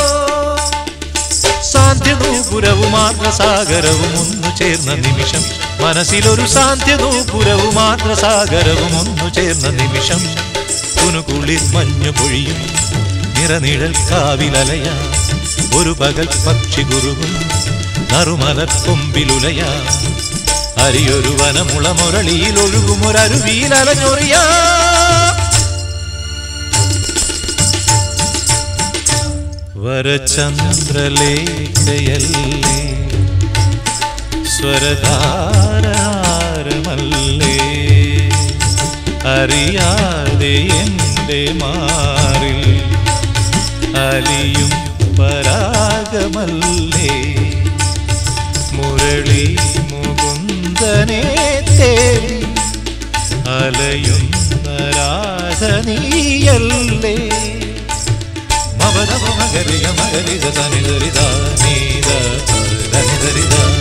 സാന്ധ്യനൂപുരവും ആർദ്രസാഗരവും ഒന്നു ചേർന്ന നിമിഷം മനസ്സിലൊരു സാന്ധ്യനൂപുരവും ആർദ്രസാഗരവും ഒന്നു ചേർന്ന നിമിഷം കുനുകുളിർ മഞ്ഞു പൊഴിയും നിറനിഴൽ കാവിലലയ ഒരു പകൽ പക്ഷി കുറുകും നറുമലർ കൊമ്പിലുലയ അരിയൊരു വനമുള മുരളിയിൽ ഒഴുകുമൊരരുവിയിൽ അലഞ്ഞൊറിയാ വരചന്ദ്രലേഖയല്ലേ സ്വരധാരമല്ലേ അറിയാതെ എൻ്റെ മാറിൽ അലിയും പരാഗമല്ലേ മുരളി മുകുന്ദനെ തേടി അലയുന്ന രാധനീയല്ലേ മവനവ മകരിക മകരിത തനിതരിത നീത തനിതരിത